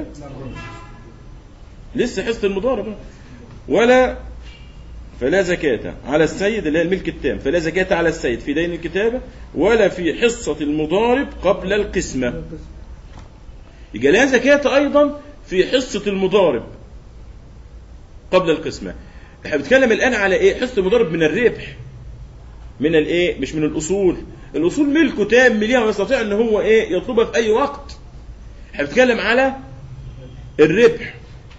لسه حصة المضارب ولا فلا زكاة على السيد اللي هي الملك التام فلا زكاة على السيد في دين الكتابة ولا في حصة المضارب قبل القسمة يبقى لا زكاة أيضا في حصة المضارب قبل القسمة احنا بنتكلم الآن على إيه حصة المضارب من الربح من الإيه مش من الأصول الأصول ملكه تام ليها ويستطيع إن هو إيه يطلبها في أي وقت احنا بنتكلم على الربح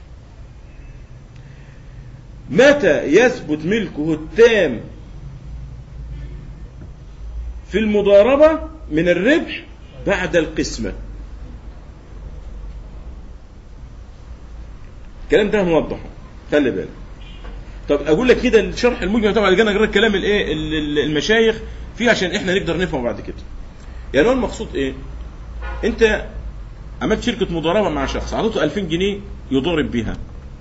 متى يثبت ملكه التام في المضاربة من الربح بعد القسمة الكلام ده هنوضحه خلي بالك طب اقول لك كده الشرح المجمل طبعا اللي جانا غير الكلام الايه ال- ال- المشايخ فيه عشان احنا نقدر نفهم بعد كده يعني هو المقصود ايه انت عملت شركه مضاربه مع شخص اعطيته 2000 جنيه يضارب بيها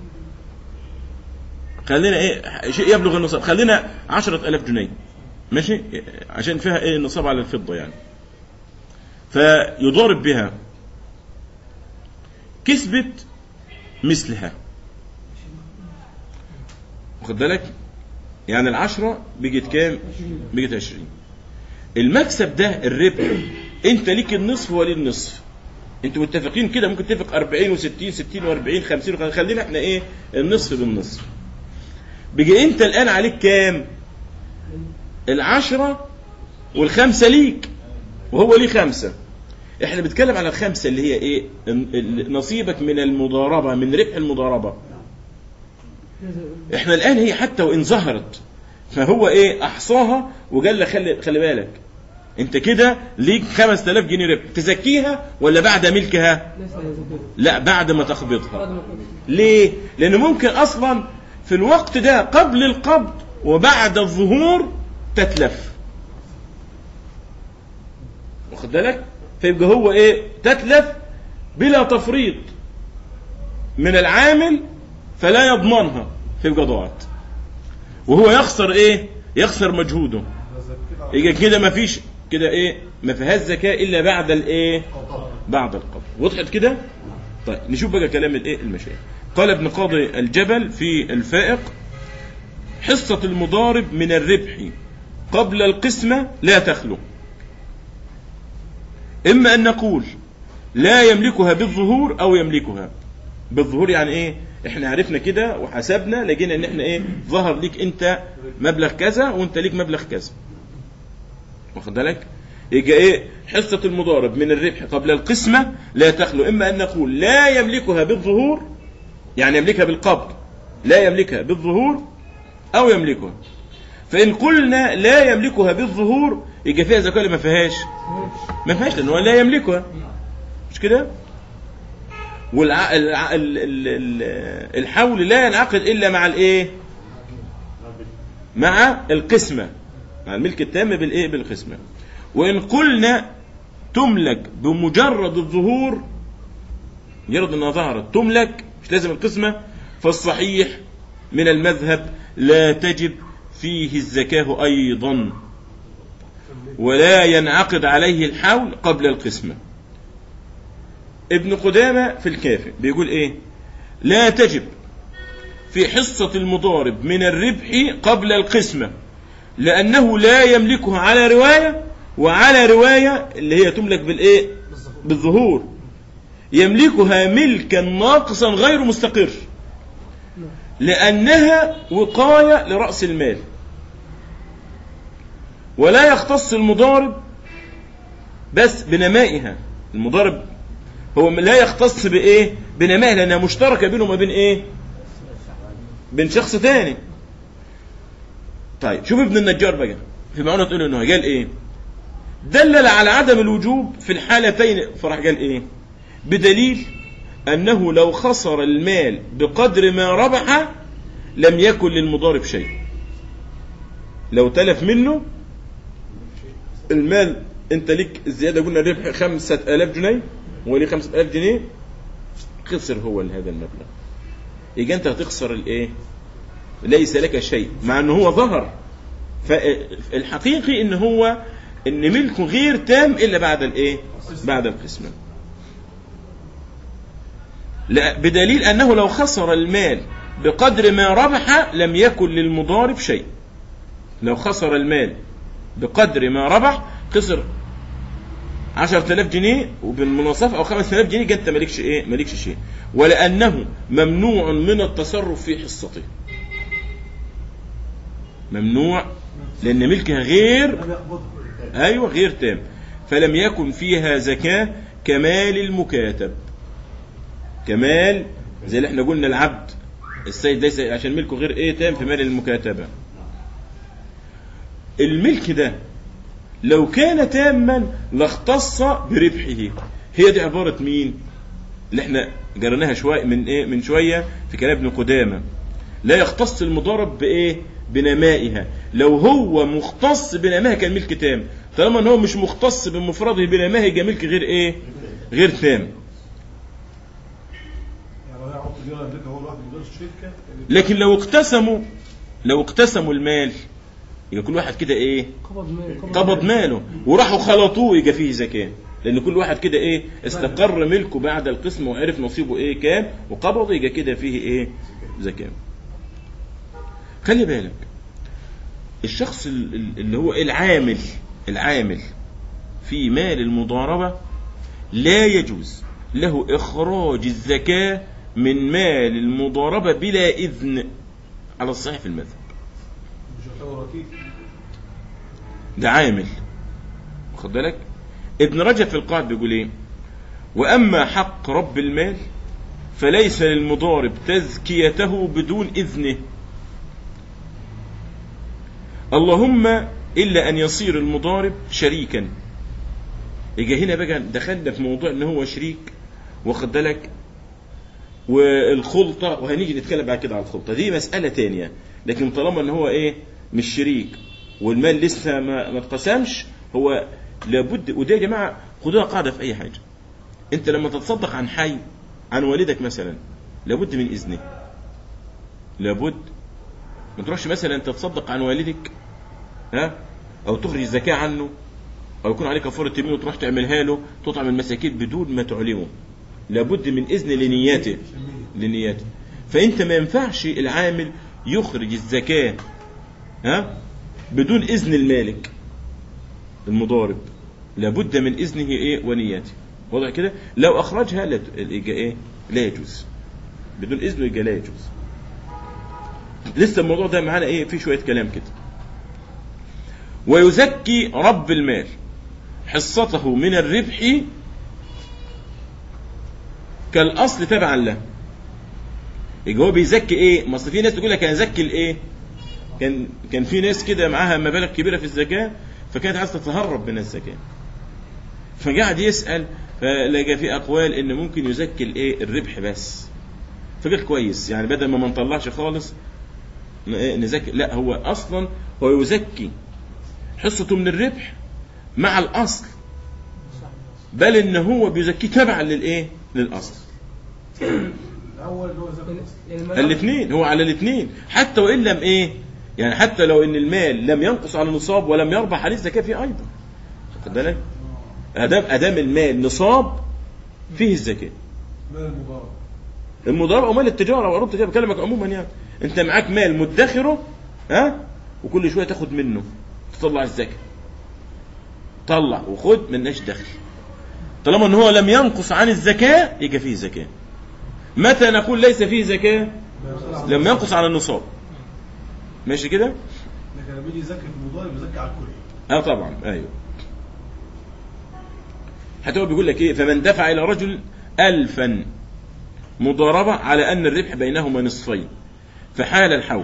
خلينا ايه شيء يبلغ النصاب خلينا 10000 جنيه ماشي عشان فيها ايه النصاب على الفضه يعني فيضارب بها كسبت مثلها واخد بالك يعني العشرة بقت كام بقت عشرين المكسب ده الربح انت ليك النصف وليه النصف انتوا متفقين كده ممكن تتفق 40 و60 60 و40 50 خلينا احنا ايه النصف بالنصف بقى انت الان عليك كام العشرة والخمسة ليك وهو ليه خمسة احنا بنتكلم على الخمسة اللي هي ايه ال- ال- نصيبك من المضاربة من ربح المضاربة احنا الان هي حتى وان ظهرت فهو ايه احصاها وقال لك خلي خلي بالك انت كده ليك 5000 جنيه ربح تزكيها ولا بعد ملكها ليس على زكاة لا بعد ما بعد تقبضها ما قلت. ليه لان ممكن اصلا في الوقت ده قبل القبض وبعد الظهور تتلف واخد بالك فيبقى هو ايه تتلف بلا تفريط من العامل فلا يضمنها فيبقى ضاعت وهو يخسر ايه يخسر مجهوده يبقى كده ما فيش كده ايه ما فيهاش زكاه الا بعد الايه بعد القبض وضحت كده طيب نشوف بقى كلام الايه المشايخ قال ابن قاضي الجبل في الفائق حصة المضارب من الربح قبل القسمة لا تخلو إما أن نقول لا يملكها بالظهور أو يملكها بالظهور يعني إيه إحنا عرفنا كده وحسبنا لقينا إن إحنا إيه ظهر ليك أنت مبلغ كذا وأنت ليك مبلغ كذا واخد بالك يبقى ايه حصة المضارب من الربح قبل القسمة لا تخلو إما أن نقول لا يملكها بالظهور يعني يملكها بالقبض لا يملكها بالظهور أو يملكها فإن قلنا لا يملكها بالظهور يبقى فيها زكاة ولا ما فيهاش ما فيهاش لأنه هو لا يملكها مش كده والع... الع... ال... ال... ال... الحول لا ينعقد إلا مع الإيه مع القسمة مع الملك التام بالايه بالقسمه وان قلنا تملك بمجرد الظهور مجرد انها ظهرت تملك مش لازم القسمه فالصحيح من المذهب لا تجب فيه الزكاه ايضا ولا ينعقد عليه الحول قبل القسمه ابن قدامه في الكافي بيقول ايه لا تجب في حصة المضارب من الربح قبل القسمة لأنه لا يملكها على رواية وعلى رواية اللي هي تملك بالإيه؟ بالظهور يملكها ملكا ناقصا غير مستقر لأنها وقاية لرأس المال ولا يختص المضارب بس بنمائها المضارب هو لا يختص بإيه؟ بنمائها لأنها مشتركة بينه وما بين إيه؟ بين شخص تاني طيب شوف ابن النجار بقى في معونه تقول انه قال ايه دلل على عدم الوجوب في الحالتين فراح قال ايه بدليل انه لو خسر المال بقدر ما ربح لم يكن للمضارب شيء لو تلف منه المال انت ليك زياده قلنا ربح خمسة آلاف جنيه وليه خمسة آلاف جنيه خسر هو هذا المبلغ يبقى انت هتخسر الايه ليس لك شيء مع ان هو ظهر فالحقيقي ان هو ان ملكه غير تام الا بعد الايه بعد القسمه لا بدليل انه لو خسر المال بقدر ما ربح لم يكن للمضارب شيء لو خسر المال بقدر ما ربح خسر 10000 جنيه وبالمناصفة أو 5000 جنيه جاء أنت مالكش إيه مالكش شيء ولأنه ممنوع من التصرف في حصته ممنوع لأن ملكها غير لم يقبضه أيوة غير تام فلم يكن فيها زكاة كمال المكاتب كمال زي اللي احنا قلنا العبد السيد ليس عشان ملكه غير ايه تام في مال المكاتبة الملك ده لو كان تاما لاختص بربحه هي دي عبارة مين اللي احنا جريناها شوية من ايه من شوية في كلام ابن قدامة لا يختص المضارب بايه بنمائها لو هو مختص بنمائها كان ملك تام طالما ان هو مش مختص بمفرده بنمائها يبقى ملك غير ايه غير تام يعني لو يعرف تجاره يملكها هو لوحده من غير شركه لكن لو اقتسموا لو اقتسموا المال يبقى كل واحد كده ايه قبض مال قبض ماله وراحوا خلطوه يبقى فيه زكاه لان كل واحد كده ايه استقر ملكه بعد القسم وعرف نصيبه ايه كام وقبضه يبقى كده فيه ايه زكاه خلي بالك الشخص ال- ال- اللي هو العامل العامل في مال المضاربه لا يجوز له اخراج الزكاه من مال المضاربه بلا اذن على الصحيح في المذهب مش يعتبر ركيك ده عامل واخد بالك ابن رجب في القاعد بيقول ايه واما حق رب المال فليس للمضارب تزكيته بدون اذنه اللهم الا ان يصير المضارب شريكا يجي هنا بقى دخلنا في موضوع ان هو شريك واخد بالك والخلطه وهنيجي نتكلم بعد كده على الخلطه دي مساله تانية لكن طالما ان هو ايه مش شريك والمال لسه ما ما اتقسمش هو لابد وده يا جماعه خدوها قاعده في اي حاجه انت لما تتصدق عن حي عن والدك مثلا لابد من اذنه لابد ما تروحش مثلا تتصدق عن والدك ها او تخرج الزكاه عنه او يكون عليك كفاره يمين وتروح تعملها له تطعم المساكين بدون ما تعلمه لابد من اذن لنياته لنياته فانت ما ينفعش العامل يخرج الزكاه ها بدون اذن المالك المضارب لابد من اذنه ايه ونيته واضح كده لو اخرجها لا ت- يبقى ايه لا يجوز بدون اذنه يبقى لا يجوز لسه الموضوع ده معانا ايه في شويه كلام كده ويزكي رب المال حصته من الربح كالاصل تبعا له يبقى هو بيزكي ايه ما اصل في ناس تقول لك انا ازكي الايه كان كان في ناس كده معاها مبالغ كبيره في الزكاه فكانت عايزه تتهرب من الزكاه فقعد يسال فلقى في اقوال ان ممكن يزكي الايه الربح بس فقال كويس يعني بدل ما ما نطلعش خالص ن- إيه نزكي لا هو اصلا هو يزكي حصته من الربح مع الاصل بل ان هو بيزكيه تبعا للايه للاصل الاول اللي هو زكاه الأصل. يعني ما- الاثنين هو على الاثنين حتى وان لم ايه يعني حتى لو ان المال لم ينقص على النصاب ولم يربح عليه الزكاه فيه ايضا واخد بالك ادام ادام المال نصاب فيه الزكاه مال المضارب المضاربه ومال التجاره وعروض التجاره بكلمك عموما يعني انت معاك مال مدخره ها وكل شويه تاخد منه تطلع الزكاه طلع وخد ملناش دخل طالما ان هو لم ينقص عن الزكاه يبقى فيه زكاه متى نقول ليس فيه زكاه لم ينقص عن النصاب ماشي كده لكن لما يجي يزكي في المضارب يزكي على الكل اه طبعا ايوه حتى هو بيقول لك ايه فمن دفع الى رجل الفا مضاربه على ان الربح بينهما نصفين فحال الحول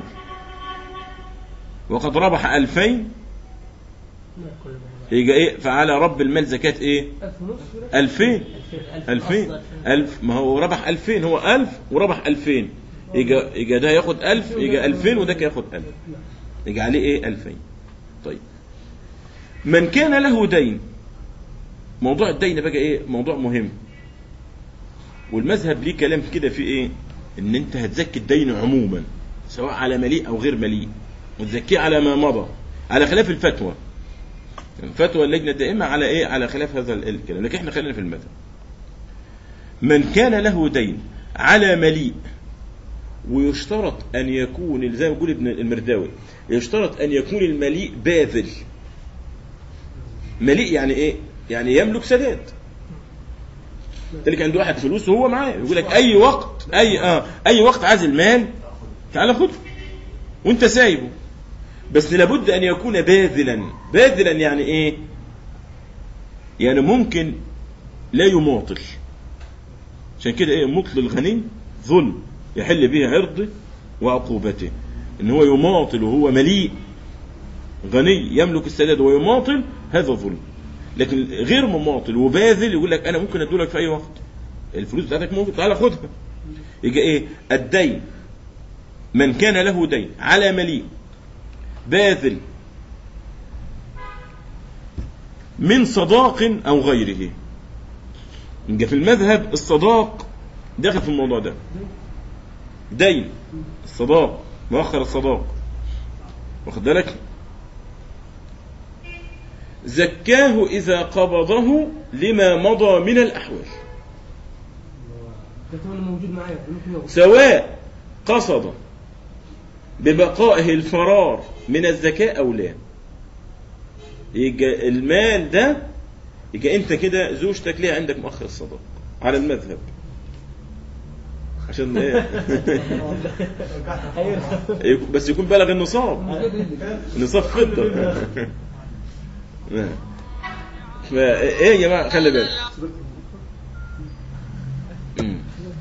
وقد ربح ألفين لا كل ما يبقى ايه فعلى رب المال زكاة ايه ألف ونص ألفين ألفين ألفين أصلاً. ألف ما هو ربح ألفين هو ألف وربح ألفين يبقى يبقى ده ياخد ألف يبقى ألفين وده ياخد ألف يبقى عليه ايه ألفين طيب من كان له دين موضوع الدين بقى ايه موضوع مهم والمذهب ليه كلام كده في ايه ان انت هتزكي الدين عموما سواء على مليء او غير مليء وتزكيه على ما مضى على خلاف الفتوى فتوى اللجنه الدائمه على ايه على خلاف هذا ال- الكلام لكن احنا خلينا في المذهب من كان له دين على مليء ويشترط ان يكون زي ما بيقول ابن المرداوي يشترط ان يكون المليء باذل مليء يعني ايه يعني يملك سداد تلك عنده واحد فلوس وهو معاه يقول لك اي وقت اي اه اي وقت عايز المال تعال خده وانت سايبه بس لابد ان يكون باذلا باذلا يعني ايه يعني ممكن لا يماطل عشان كده ايه مطل الغني ظلم يحل به عرضه وعقوبته ان هو يماطل وهو مليء غني يملك السداد ويماطل هذا ظلم لكن غير مماطل وباذل يقول لك انا ممكن ادولك في اي وقت الفلوس بتاعتك ممكن تعالى خدها يجي ايه الدين من كان له دين على مليء باذل من صداق او غيره يبقى في المذهب الصداق داخل في الموضوع ده دين الصداق مؤخر الصداق واخد بالك زكاه إذا قبضه لما مضى من الأحوال ده كمان موجود معايا ممكن ياخد سواء قصد ببقائه الفرار من الزكاة أو لا يبقى المال ده يبقى أنت كده زوجتك ليه عندك مؤخر الصداق على المذهب عشان ايه يكون- بس يكون بلغ النصاب نصاب فضة نعم. فا ايه يا جماعه خلي بالك مم.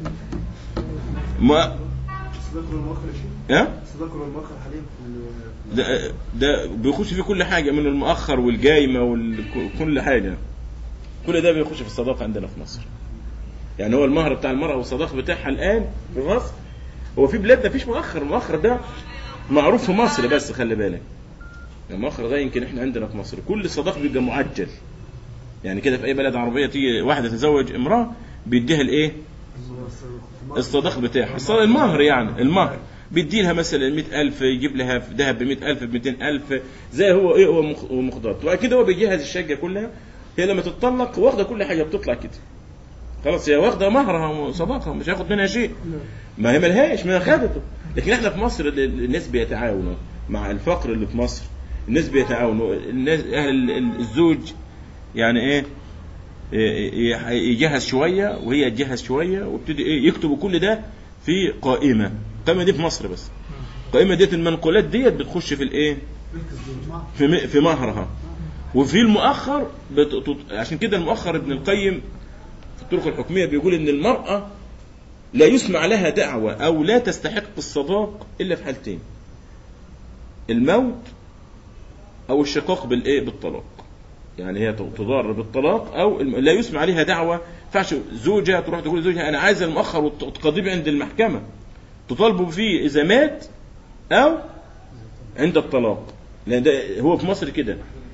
ما الصداق والمؤخر يا شيخ ها الصداق والمؤخر حاليا في ال- ده ده بيخش في كل حاجه من المؤخر والجايمه وكل حاجه كل ده بيخش في الصداقه عندنا في مصر يعني هو المهر بتاع المرأة والصداق بتاعها الآن في مصر هو في بلادنا مفيش مؤخر المؤخر ده معروف في مصر بس خلي بالك المؤخر ده يمكن احنا عندنا في مصر كل صداق بيبقى معجل يعني كده في أي بلد عربية تيجي واحدة تتزوج امرأة بيديها الإيه؟ الصداق بتاعها الصداق المهر يعني المهر بيدي لها مثلا 100000 يجيب لها في ذهب ب 100000 ب 200000 زي هو ايه هو مخ- هو مقدار وبعد كده هو بيجهز الشقه كلها هي لما تتطلق واخده كل حاجه بتطلع كده خلاص هي واخده مهرها وصداقها مش هياخد منها شيء ما هي ملهاش ما هي خدته لكن احنا في مصر ال- ال- الناس بيتعاونوا مع الفقر اللي في مصر الناس بيتعاونوا الناس اهل ال- ال- الزوج يعني ايه ي- ي- يجهز شويه وهي تجهز شويه وابتدي ايه يكتبوا كل ده في قائمه القائمه دي في مصر بس القائمه ديت المنقولات ديت بتخش في الايه في م- في مهرها وفي المؤخر بت... تط- عشان كده المؤخر ابن القيم في الطرق الحكميه بيقول ان المراه لا يسمع لها دعوه او لا تستحق الصداق الا في حالتين الموت او الشقاق بالايه بالطلاق يعني هي تضار بالطلاق او الم- لا يسمع لها دعوه ينفعش زوجها تروح تقول لزوجها انا عايز المؤخر وت- وتقضيه عند المحكمه تطالبوا فيه اذا مات او عند الطلاق لان ده هو في مصر كده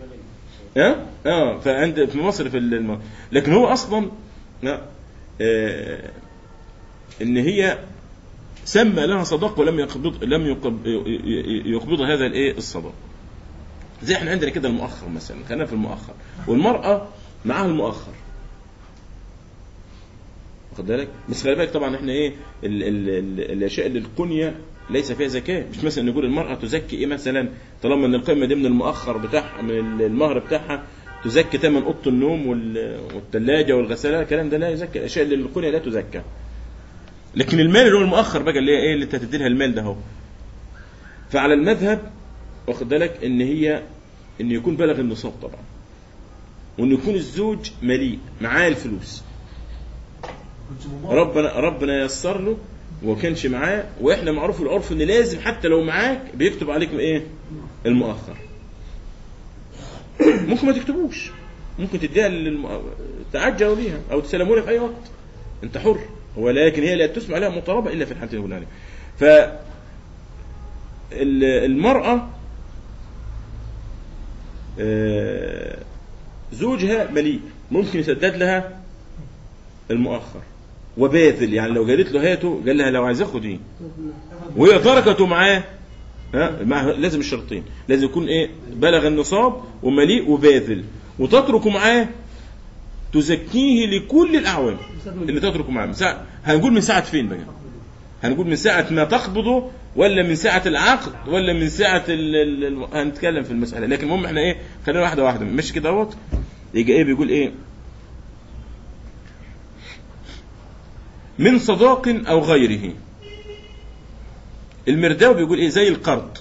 ها اه فعند في مصر في الم... لكن هو اصلا لا آه ان هي سمى لها صداق ولم يقبض لم يقبض, يقبض هذا الايه الصداق زي احنا عندنا كده المؤخر مثلا خلينا في المؤخر والمراه معاها المؤخر واخد بالك بس خلي بالك طبعا احنا ايه ال ال ال الاشياء اللي القنيه ليس فيها زكاه مش مثلا نقول المراه تزكي ايه مثلا طالما ان القيمه دي من المؤخر بتاعها من المهر بتاعها تزكي ثمن اوضه النوم وال- والثلاجه والغساله الكلام ده لا يزكى الاشياء اللي القنيه لا تزكى لكن المال اللي هو المؤخر بقى اللي هي ايه اللي انت هتدي لها المال ده اهو فعلى المذهب واخد بالك ان هي ان يكون بلغ النصاب طبعا وان يكون الزوج مليء معاه الفلوس كنت ممر ربنا ربنا ييسر له وما كانش معاه واحنا معروف العرف ان لازم حتى لو معاك بيكتب عليك ايه المؤخر ممكن ما تكتبوش ممكن تديها للم... تعجلوا بيها او تسلموا لها في اي وقت انت حر ولكن هي لا تسمع لها مطالبه الا في الحالتين الاولانيه ف ال- المراه آه، زوجها مليء ممكن يسدد لها المؤخر وباذل يعني لو قالت له هاته قال لها لو عايز اخد ايه وهي تركته معاه ها مع لازم الشرطين لازم يكون ايه بلغ النصاب ومليء وباذل وتتركه معاه تزكيه لكل الاعوام اللي تتركه معاه من ساعة هنقول من ساعة فين بقى هنقول من ساعة ما تقبضه ولا من ساعة العقد ولا من ساعة ال... ال... ال... هنتكلم في المسألة لكن المهم احنا ايه خلينا واحدة واحدة مش كده اهوت يجي ايه بيقول ايه من صداق او غيره المرداوي بيقول ايه زي القرض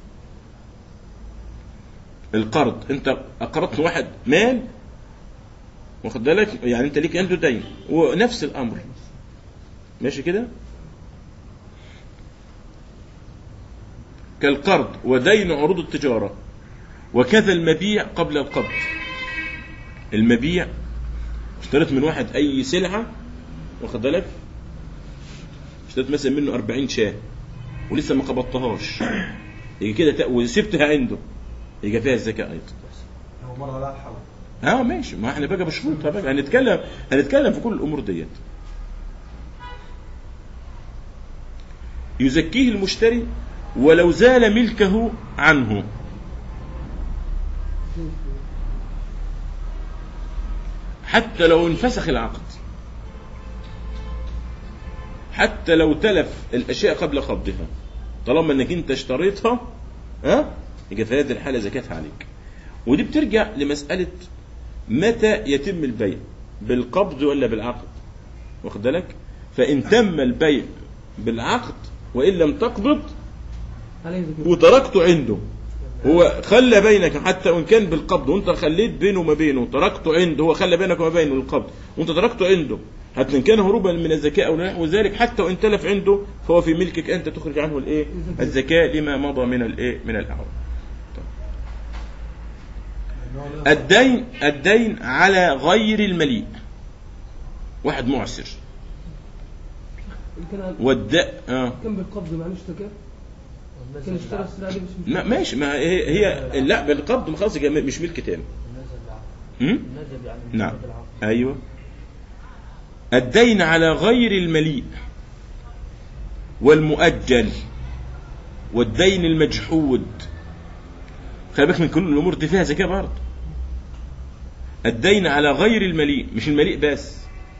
القرض انت اقرضت واحد مال واخد بالك يعني انت ليك عنده دين ونفس الامر ماشي كده كالقرض ودين عروض التجارة وكذا المبيع قبل القبض المبيع اشتريت من واحد اي سلعة واخد بالك اشتريت مثلا منه 40 شاه ولسه ما قبضتهاش يجي كده تق- وسبتها عنده يجي فيها الزكاة ايضا هو مرة لا حول اه ماشي ما احنا بقى بشروطها بقى هنتكلم هنتكلم في كل الامور ديت يزكيه المشتري ولو زال ملكه عنه حتى لو انفسخ العقد حتى لو تلف الاشياء قبل قبضها طالما انك انت اشتريتها ها يبقى في هذه الحاله زكاتها عليك ودي بترجع لمساله متى يتم البيع بالقبض ولا بالعقد واخد بالك فان تم البيع بالعقد وان لم تقبض عليه زكاة وتركته عنده هو خلى بينك حتى وان كان بالقبض وانت خليت بينه وما بينه تركته عنده هو خلى بينك وما بينه القبض وانت تركته عنده حتى ان كان هروبا من الزكاه او نحو ذلك حتى وان تلف عنده فهو في ملكك انت تخرج عنه الايه الزكاه لما مضى من الايه من الاعوام لأن هو لا- الدين الدين على غير المليء واحد معسر إن كان والد اه كان بالقبض معلوش زكاة كان اشترى السلعة دي بس مش ما ماشي ما هي, هي لا بالقبض ما خلاص يبقى مش ملك تاني النزل بالعقد هم؟ النزل يعني نعم بالعقد ايوه الدين على غير المليء والمؤجل والدين المجحود خلي بالك من كل الامور دي فيها زكاه برضه الدين على غير المليء مش المليء بس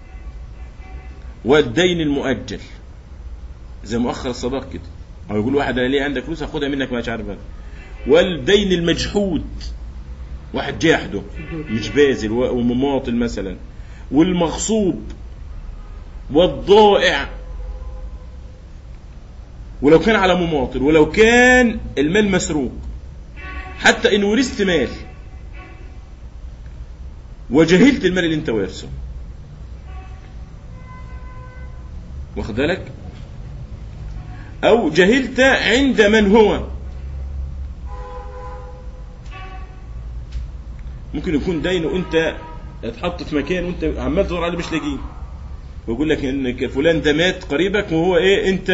والدين المؤجل زي مؤخر الصداق كده او يقول واحد انا ليه عندك فلوس هاخدها منك مش عارف أنا. والدين المجحود واحد جاحده مش باذل و- ومماطل مثلا والمغصوب والضائع ولو كان على مماطل ولو كان المال مسروق حتى ان ورثت مال وجهلت المال اللي انت وارثه واخد بالك او جهلت عند من هو ممكن يكون دين وانت اتحط في مكان وانت عمال تدور عليه مش لاقيه ويقول لك ان فلان ده مات قريبك وهو ايه انت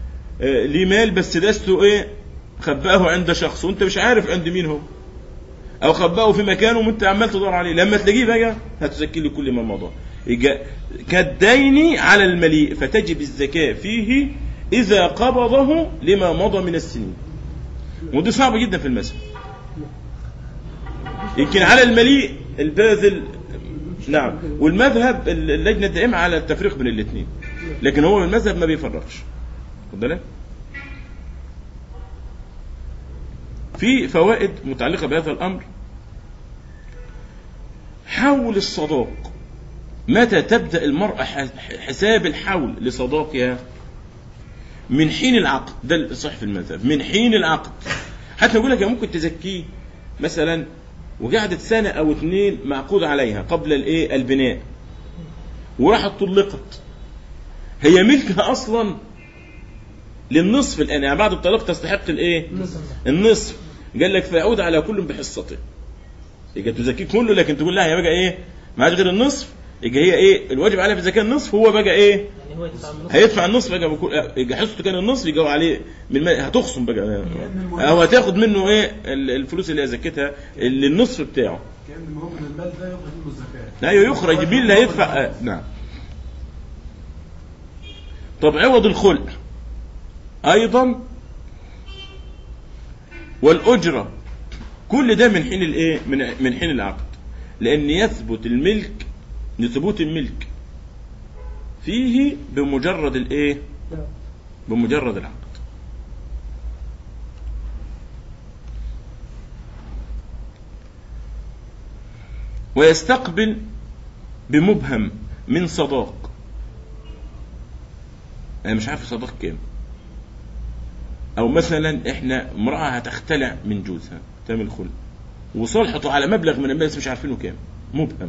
آه، ليه مال بس دسته ايه خبأه عند شخص وانت مش عارف عند مين هو او خبأه في مكانه وانت عمال تدور عليه لما تلاقيه بقى هتزكي له كل ما مضى يجا- كالدين على المليء فتجب الزكاة فيه إذا قبضه لما مضى من السنين ودي صعبة جدا في المسألة يمكن على المليء الباذل نعم والمذهب اللجنة الدائمة على التفريق بين الاثنين لكن هو المذهب ما بيفرقش خد بالك في فوائد متعلقة بهذا الأمر حول الصداق متى تبدأ المرأة ح- حساب الحول لصداقها من حين العقد ده الصح في المذهب من حين العقد حتى نقول لك يا ممكن تزكيه مثلا وقعدت سنة أو اتنين معقود عليها قبل الإيه البناء وراحت طلقت هي ملكها أصلا للنصف الآن يعني بعد الطلاق تستحق الإيه النصف النصف قال لك فيعود على كل بحصته يبقى تزكيه كله لكن تقول لها يا بقى ايه ما عادش غير النصف يبقى هي ايه الواجب عليها في الزكاه النصف هو بقى ايه يعني هو يدفع من نص هيدفع النصف بقى بكل يبقى حصته كان النصف يجوا عليه من المال هتخصم بقى او هتاخد منه ايه ال- الفلوس اللي هي زكتها اللي النصف بتاعه كان المهم ان المال ده يخرج منه الزكاه ايوه يخرج مين اللي هيدفع آه، نعم طب عوض الخلع ايضا والاجره كل ده من حين الايه من من حين العقد لان يثبت الملك لثبوت الملك فيه بمجرد الايه نعم. بمجرد العقد ويستقبل بمبهم من صداق انا مش عارف صداق كام او مثلا احنا امراه هتختلع من جوزها تعمل خلع وصلحته على مبلغ من المال بس مش عارفينه كام مبهم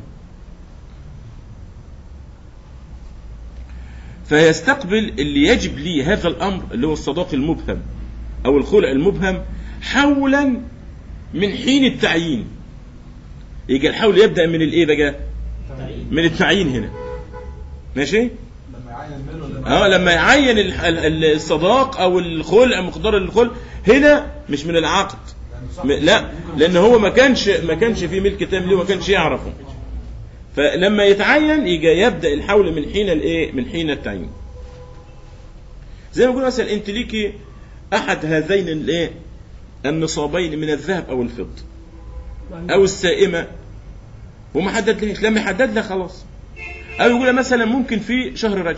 فيستقبل اللي يجب لي هذا الامر اللي هو الصداق المبهم او الخلع المبهم حولا من حين التعيين يجي الحول يبدا من الايه بقى من التعيين هنا ماشي لما يعين المال ولا اه لما يعين ال- ال- الصداق او الخلع مقدار الخلع هنا مش من العقد م- لا لان هو ما كانش ما كانش في ملك تام ليه وما كانش يعرفه فلما يتعين يجي يبدا الحول من حين الايه من حين التعيين زي ما بقول مثلا انت ليكي احد هذين الايه النصابين من الذهب او الفضه او السائمه وما حدد لهاش لما يحدد لها خلاص او يقول لها مثلا ممكن في شهر رجب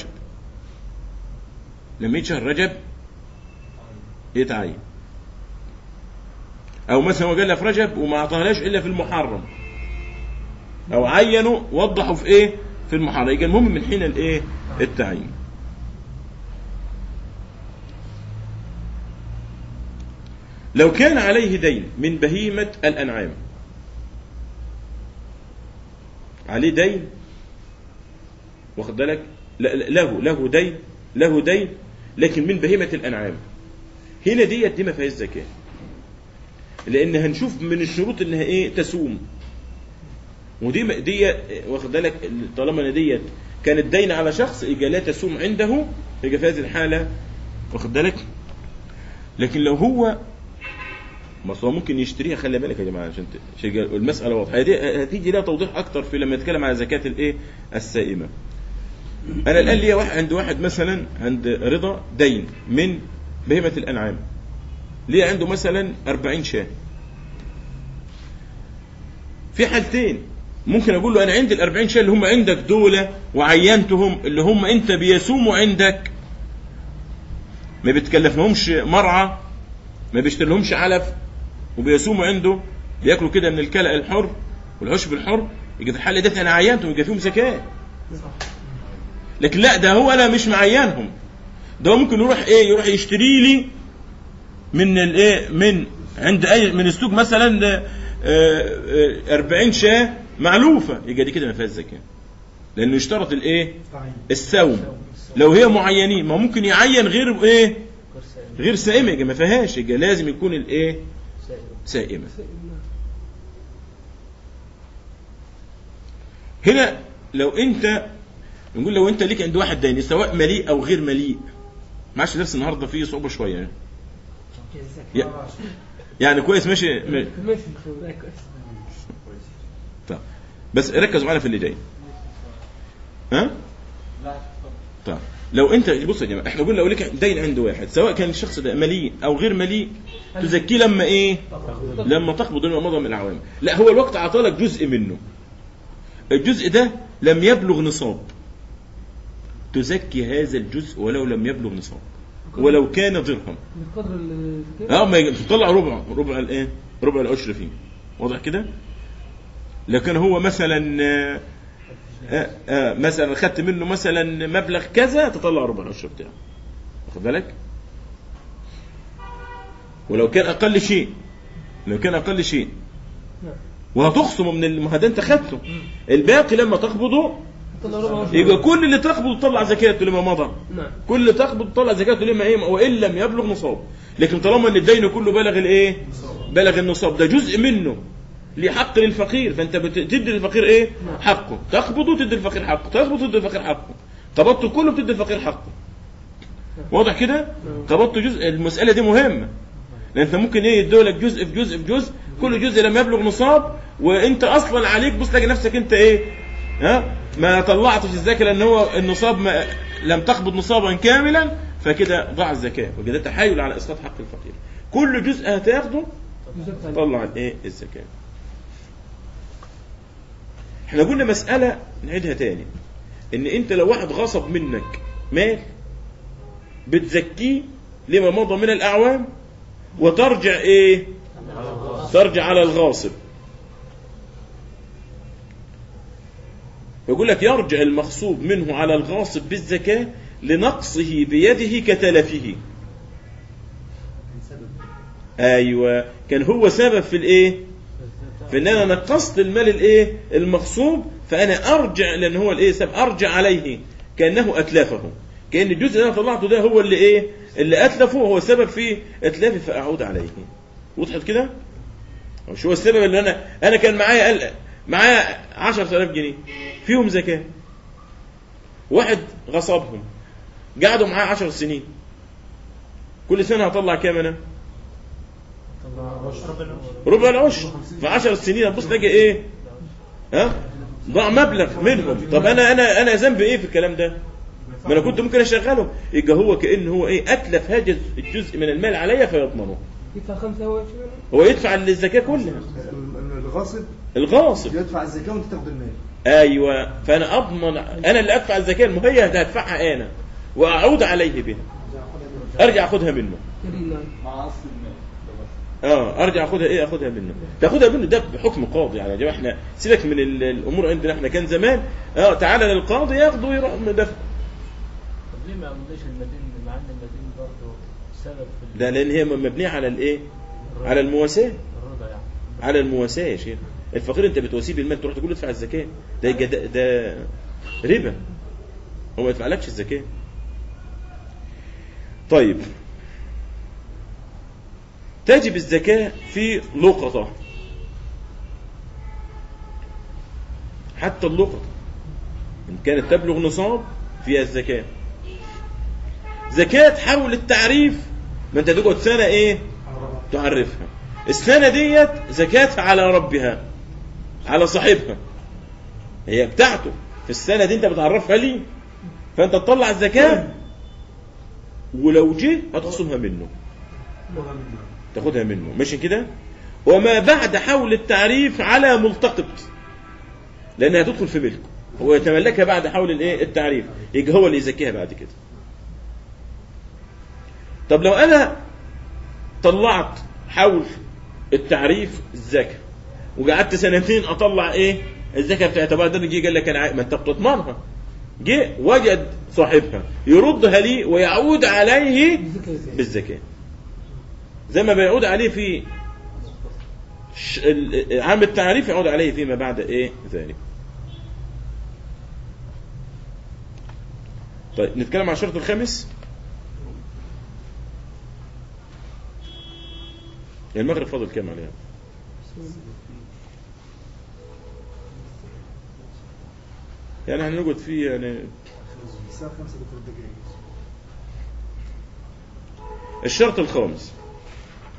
لما يجي شهر رجب يتعين او مثلا هو قال لها في رجب وما اعطاهاش الا في المحرم او عينوا وضحوا في ايه في المحرم يبقى المهم من حين الايه التعيين لو كان عليه دين من بهيمة الأنعام عليه دين واخد بالك لا- لا- له له دين له دين لكن من بهيمة الأنعام هنا ديت دي ما فيهاش زكاة لأن هنشوف من الشروط إنها إيه تسوم ودي م- دي واخد بالك طالما إن ديت كانت دين على شخص يبقى لا تسوم عنده يبقى في هذه الحالة واخد بالك لكن لو هو ما أصل هو ممكن يشتريها خلي بالك يا جماعه عشان ت- عشان يبقى المساله واضحه هدي- هتيجي لها توضيح اكتر في لما نتكلم على زكاه الايه السائمه انا الان ليا واحد عند واحد مثلا عند رضا دين من بهيمه الانعام ليه عنده مثلا 40 شاه في حالتين ممكن اقول له انا عندي ال 40 شاه اللي هم عندك دول وعينتهم اللي هم انت بيسوموا عندك ما بتكلفهمش مرعى ما بيشتريلهمش علف وبيسوموا عنده بياكلوا كده من الكلأ الحر والعشب الحر يجي في الحاله ديت انا عينتهم يبقى فيهم زكاه لكن لا ده هو انا مش معينهم ده هو ممكن يروح ايه يروح يشتري لي من الايه من عند اي من السوق مثلا آه، آه، 40 شاه معلوفه يبقى دي كده ما فيهاش زكاه لانه يشترط الايه تعيين السوم لو هي معينين ما ممكن يعين غير ايه غير سائمه يبقى ما فيهاش يبقى لازم يكون الايه سائمه هنا لو انت نقول لو انت ليك عند واحد دين سواء مليء او غير مليء معلش درس النهارده فيه صعوبه شويه يعني. يا- يعني كويس ماشي م- ماشي كويس بس ركزوا معانا في اللي جاي ها طيب لو انت بص يا جماعه احنا قلنا لو لك دين عند واحد سواء كان الشخص ده مليء او غير مليء تزكيه لما ايه لما تقبض منه مضى من الاعوام لا هو الوقت اعطالك جزء منه الجزء ده لم يبلغ نصاب تزكي هذا الجزء ولو لم يبلغ نصاب ولو كان درهم بقدر الزكاة اه ما يجي- تطلع ربع ربع الايه ربع العشر فيه واضح كده لكن هو مثلا آه، آه آه مثلا خدت منه مثلا مبلغ كذا تطلع ربع العشر بتاعه واخد بالك ولو كان اقل شيء لو كان اقل شيء نعم وهتخصمه من الم- هذا انت خدته الباقي لما تقبضه طلع ربع عشر. يبقى كل اللي تقبضه تطلع زكاته لما مضى نعم كل اللي تقبض تطلع زكاته لما ايه وان لم يبلغ نصاب لكن طالما ان الدين كله بلغ الايه بلغ النصاب ده جزء منه ليه حق للفقير فانت بتدي للفقير ايه حقه تقبضه تدي للفقير حقه تقبض تدي للفقير حقه قبضته كله بتدي للفقير حقه واضح كده قبضته جزء المساله دي مهمه لان انت ممكن ايه يدولك جزء في جزء في جزء كل جزء لم يبلغ نصاب وانت اصلا عليك بص تلاقي نفسك انت ايه ها ما طلعتش الزكاه لان هو النصاب ما لم تقبض نصابا كاملا فكده ضاع الزكاه وكده تحايل على اسقاط حق الفقير كل جزء هتاخده يزكى عليه. طلع الايه الزكاه احنا قلنا مساله نعيدها تاني ان انت لو واحد غصب منك مال بتزكيه لما مضى من الاعوام وترجع ايه ترجع على الغاصب يقول لك يرجع المغصوب منه على الغاصب بالزكاة لنقصه بيده كتلفه ايوه كان هو سبب في الايه في ان انا نقصت المال الايه المغصوب فانا ارجع لان هو الايه سبب ارجع عليه كانه اتلفه كان الجزء اللي انا طلعته ده هو اللي ايه اللي اتلفه هو سبب في اتلافي فاعود عليه وضحت كده مش هو السبب اللي انا انا كان معايا قل- معايا 10000 جنيه فيهم زكاه واحد غصبهم قعدوا معاه 10 سنين كل سنه هطلع كام انا ربع العشر في 10 سنين هتبص تلاقي ايه ها ضاع مبلغ منهم طب انا انا انا ذنبي ايه في الكلام ده ما انا كنت ممكن اشغله يبقى هو كان هو ايه اتلف هذا الجزء من المال عليا فيضمنه يدفع خمسة هو يشيل هو يدفع الزكاه كلها الغاصب الغاصب يدفع الزكاه وانت تاخد المال ايوه فانا اضمن انا اللي ادفع الزكاه المهيه ده هدفعها انا واعود عليه بها ارجع اخدها منه كريم نعم مع اصل المال اه ارجع اخدها ايه اخدها منه تاخدها منه ده بحكم قاضي يعني يا جماعه احنا سيبك من ال- الامور عندنا احنا كان زمان اه تعالى للقاضي ياخده ويروح مدفع طب ليه ما عملناش المدين مع ان المدين برضه سبب في ال- ده لان هي مبنيه على الايه على المواساه الرضا يعني على المواساه يا شيخ الفقير انت بتواسيه بالمال تروح تقول له ادفع الزكاه ده يبقى ده, ده ربا هو ما يدفعلكش الزكاه طيب تجب الزكاه في لقطه حتى اللقطه ان كانت تبلغ نصاب فيها الزكاه زكاه حول التعريف ما انت تقعد سنه ايه تعرفها السنة ديت زكاة على ربها على صاحبها هي بتاعته في السنة دي انت بتعرفها ليه فانت تطلع الزكاة ولو جه هتخصمها منه تاخدها منه ماشي كده وما بعد حول التعريف على ملتقط لانها تدخل في ملكه هو يتملكها بعد حول الايه التعريف يبقى هو اللي يزكيها بعد كده طب لو انا طلعت حول التعريف الزكاة وقعدت سنتين اطلع ايه الزكاة بتاعتها بعد ده جه قال لك انا عاي- ما انت بتضمنها جه وجد صاحبها يردها لي ويعود عليه بالزكاة بالزكاة زي ما بيعود عليه في ش- ال- عام التعريف يعود عليه فيما بعد ايه ذلك طيب نتكلم عن الشرط الخامس المغرب فاضل كام عليها يعني هنقعد فيه يعني الساعه 5 دكتور دقائق الشرط الخامس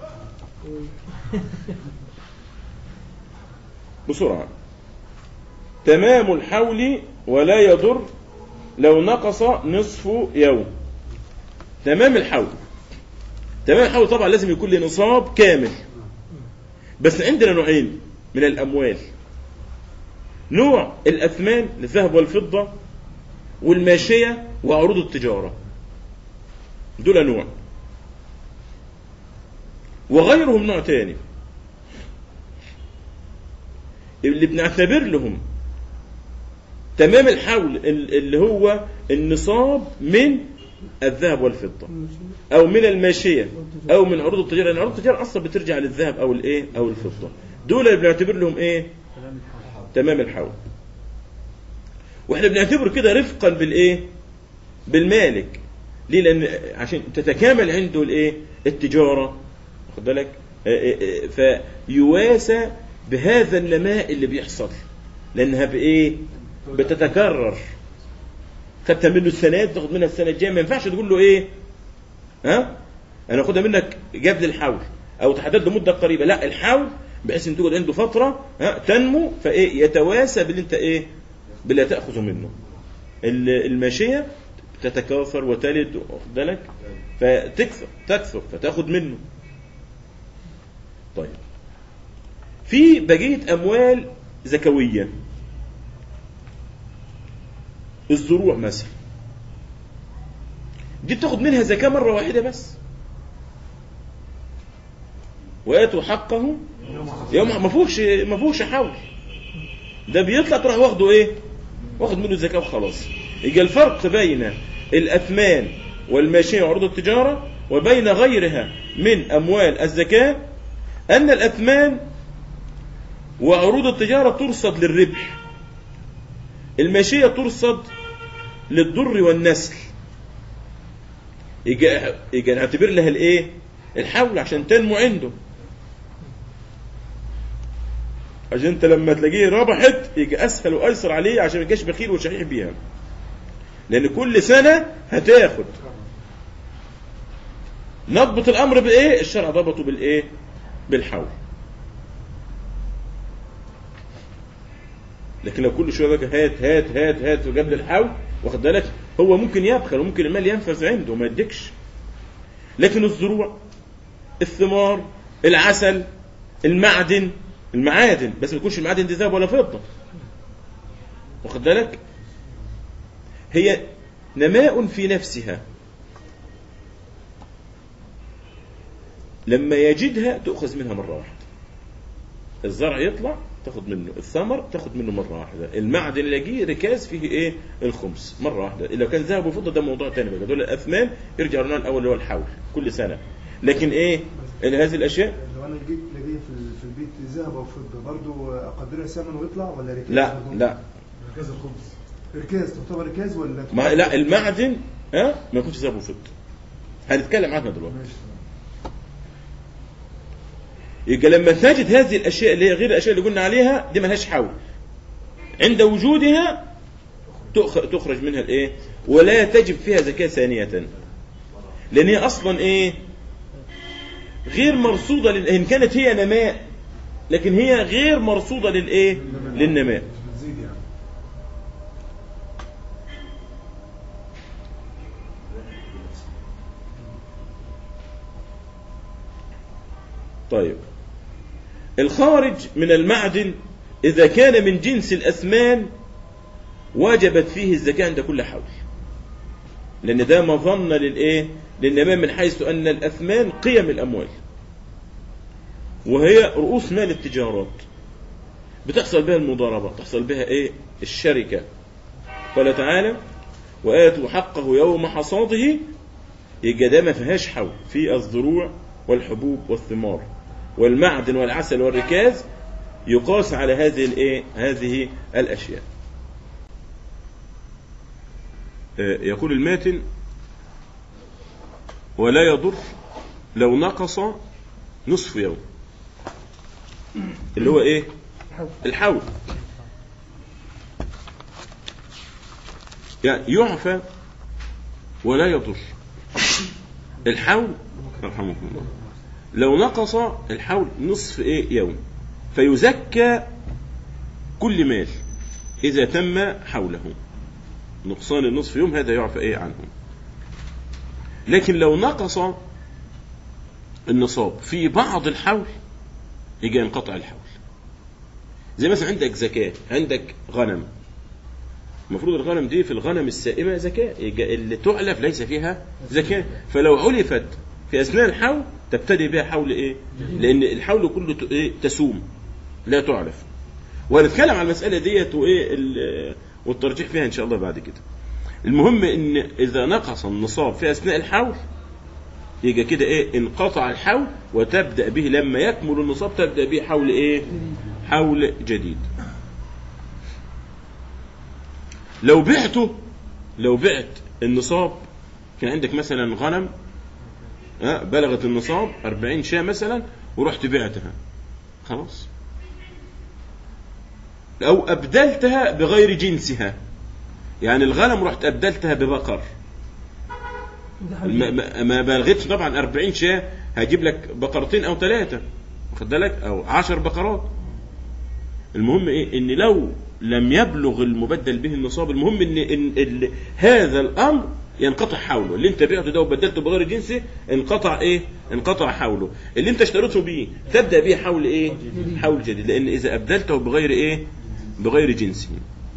بسرعة تمام الحول ولا يضر لو نقص نصف يوم تمام الحول تمام الحول طبعا لازم يكون له نصاب كامل بس عندنا نوعين من الأموال نوع الأثمان الذهب والفضة والماشية وعروض التجارة دول نوع وغيرهم نوع تاني اللي بنعتبر لهم تمام الحول ال- اللي هو النصاب من الذهب والفضة أو من الماشية أو من عروض التجارة لأن عروض التجارة أصلا بترجع للذهب أو الإيه أو الفضة دول اللي بنعتبر لهم إيه كلام الحق تمام الحول واحنا بنعتبره كده رفقا بالايه بالمالك ليه لان عشان تتكامل عنده الايه التجاره واخد بالك آه، آه، آه، فيواسى بهذا النماء اللي بيحصل لانها بايه بتتكرر خدت منه السنه دي تاخد منها السنه الجايه ما ينفعش تقول له ايه ها انا اخدها منك قبل الحول او تحدد له مده قريبه لا الحول بحيث ان تقعد عنده فتره ها تنمو فايه يتواسى باللي انت ايه باللي تاخذه منه ال- الماشيه تتكاثر وتلد واخد بالك فتكثر تكثر فتاخد منه طيب في بقيه اموال زكويه الزروع مثلا دي بتاخد منها زكاه مره واحده بس واتوا حقه يوم ما فيهوش ما فيهوش حول ده بيطلع تروح واخده ايه واخد منه الزكاه وخلاص يبقى الفرق بين الاثمان والماشيه وعروض التجاره وبين غيرها من اموال الزكاه ان الاثمان وعروض التجاره ترصد للربح الماشيه ترصد للضر والنسل يجي يجي نعتبر لها الايه الحول عشان تنمو عنده عشان انت لما تلاقيه ربحت يجي اسهل وايسر عليه عشان ما يبقاش بخيل وشحيح بيها لان كل سنه هتاخد نضبط الامر بايه الشرع ضبطه بالايه بالحول لكن لو كل شويه بقى هات هات هات هات وجاب لي الحول واخد بالك هو ممكن يبخل وممكن المال ينفذ عنده وما يديكش لكن الزروع الثمار العسل المعدن المعادن بس ما يكونش المعادن دي ذهب ولا فضه واخد بالك هي نماء في نفسها لما يجدها تؤخذ منها مره واحده الزرع يطلع تاخد منه الثمر تاخد منه مره واحده المعدن اللي يجي ركاز فيه ايه الخمس مره واحده لو كان ذهب وفضه ده موضوع تاني بقى دول الاثمان يرجع لنا الاول اللي هو الحول كل سنه لكن ايه إن هذه الاشياء لو انا جيت لقيت في ال- في البيت ذهب او فضه برضه اقدرها ثمن ويطلع ولا ركاز؟ لا برضه؟ لا مركز الخبز ركاز تعتبر ركاز ولا ما لا المعدن ها ما يكونش ذهب وفضه هنتكلم عنها دلوقتي ماشي يبقى لما تجد هذه الاشياء اللي هي غير الاشياء اللي قلنا عليها دي ملهاش حول عند وجودها تؤخ- تخرج منها الايه ولا تجب فيها زكاه ثانيه لان هي اصلا ايه غير مرصوده لل... ان كانت هي نماء لكن هي غير مرصوده للايه للنماء مش بتزيد يعني طيب الخارج من المعدن إذا كان من جنس الأثمان وجبت فيه الزكاة عند كل حول لأن ده مظنة للإيه؟ للنماء من حيث أن الأثمان قيم الأموال وهي رؤوس مال التجارات بتحصل بها المضاربة تحصل بها إيه؟ الشركة قال تعالى وآتوا حقه يوم حصاده يبقى ده ما فيهاش حول في الزروع والحبوب والثمار والمعدن والعسل والركاز يقاس على هذه الايه هذه الاشياء آه، يقول الماتن ولا يضر لو نقص نصف يوم اللي هو ايه الحول يعني يعفى ولا يضر الحول يرحمكم الله لو نقص الحول نصف ايه يوم فيزكى كل مال إذا تم حوله نقصان النصف يوم هذا يعفى إيه عنه لكن لو نقص النصاب في بعض الحول يجي ينقطع الحول زي مثلا عندك زكاة عندك غنم المفروض الغنم دي في الغنم السائمة زكاة يجي اللي تعلف ليس فيها زكاة فلو علفت في أثناء الحول تبتدي بها حول إيه لأن الحول كله ت- إيه؟ تسوم لا تعلف وهنتكلم على المسألة ديت وإيه ال- والترجيح فيها إن شاء الله بعد كده المهم إن إذا نقص النصاب في أثناء الحول يبقى كده إيه انقطع الحول وتبدأ به لما يكمل النصاب تبدأ به حول إيه حول جديد لو بعته لو بعت النصاب كان عندك مثلا غنم ها، بلغت النصاب 40 شاة مثلا ورحت بعتها خلاص أو أبدلتها بغير جنسها يعني الغنم رحت أبدلتها ببقر ده حاجة. ما, ما- ما بلغتش طبعا 40 شاة هجيب لك بقرتين أو ثلاثة واخد بالك أو 10 بقرات المهم إيه إن لو لم يبلغ المبدل به النصاب المهم إن, إن, إن هذا الأمر ينقطع حوله اللي انت بعته ده وبدلته بغير جنسه انقطع ايه انقطع حوله اللي انت اشتريته بيه تبدا بيه حول ايه حول جديد لان اذا ابدلته بغير ايه بغير جنسه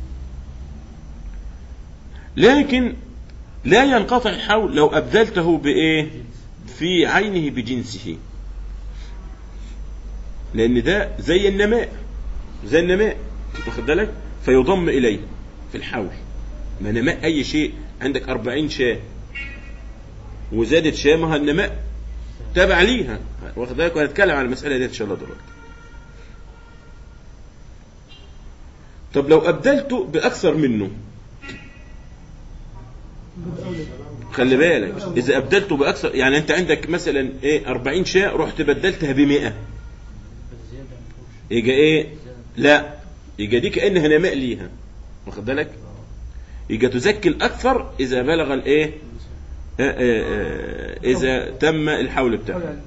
لكن لا ينقطع الحول لو ابدلته بايه في عينه بجنسه لان ده زي النماء زي النماء واخد بالك فيضم اليه في الحول ما نماء اي شيء عندك 40 شاة وزادت شاة ما هو النماء تابع ليها واخد بالك وهنتكلم عن المسألة دي ان شاء الله دلوقتي طب لو ابدلته باكثر منه خلي بالك اذا ابدلته باكثر يعني انت عندك مثلا ايه 40 شاة رحت بدلتها ب 100 بس زيادة مفهوش يجي ايه لا يجي دي كانها نماء ليها واخد بالك يجي تزكي الاكثر اذا بلغ الايه آه، آه، آه، اذا تم الحول حول بتاعه يعني.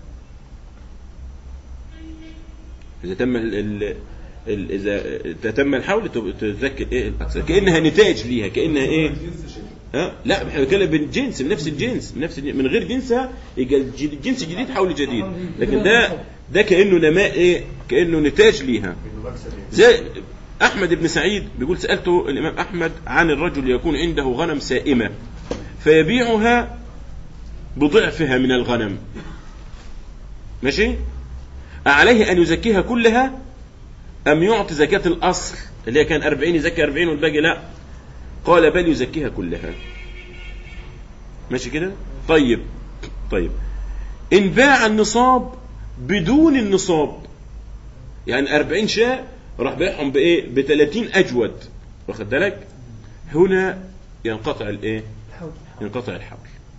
اذا تم ال ال ال- اذا تم الحول تب- تزكي ايه الاكثر كانها نتاج ليها كانها ايه جنس شيء ها لا احنا بنتكلم بالجنس من نفس الجنس من نفس الجنس. من غير جنسها يبقى الج- الجنس جديد حول جديد لكن ده ده كانه نماء ايه كانه نتاج ليها زي احمد بن سعيد بيقول سالته الامام احمد عن الرجل يكون عنده غنم سائمه فيبيعها بضعفها من الغنم ماشي عليه ان يزكيها كلها ام يعطي زكاه الاصل اللي هي كان 40 يزكي 40 والباقي لا قال بل يزكيها كلها ماشي كده طيب طيب ان باع النصاب بدون النصاب يعني 40 شاة راح بيعهم بايه ب 30 اجود واخد بالك هنا ينقطع الايه الحول ينقطع الحول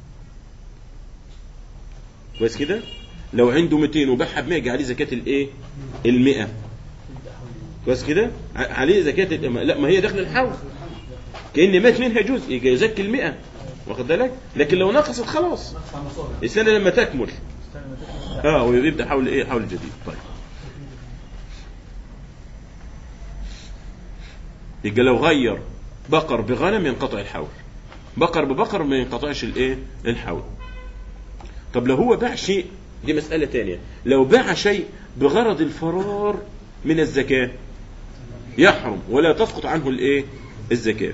كويس كده لو عنده 200 وباعها ب 100 يجي عليه زكاه الايه ال 100 كويس كده ع- عليه زكاه ال- لا ما هي داخل الحول كان مات منها جزء يجي يزكي ال 100 واخد بالك لكن لو نقصت خلاص السنه لما تكمل استنى ما تكمل اه ويبدا حول ايه حول جديد طيب يبقى لو غير بقر بغنم ينقطع الحول بقر ببقر ما ينقطعش الايه الحول طب لو هو باع شيء دي مسألة تانية لو باع شيء بغرض الفرار من الزكاة يحرم ولا تسقط عنه الايه الزكاة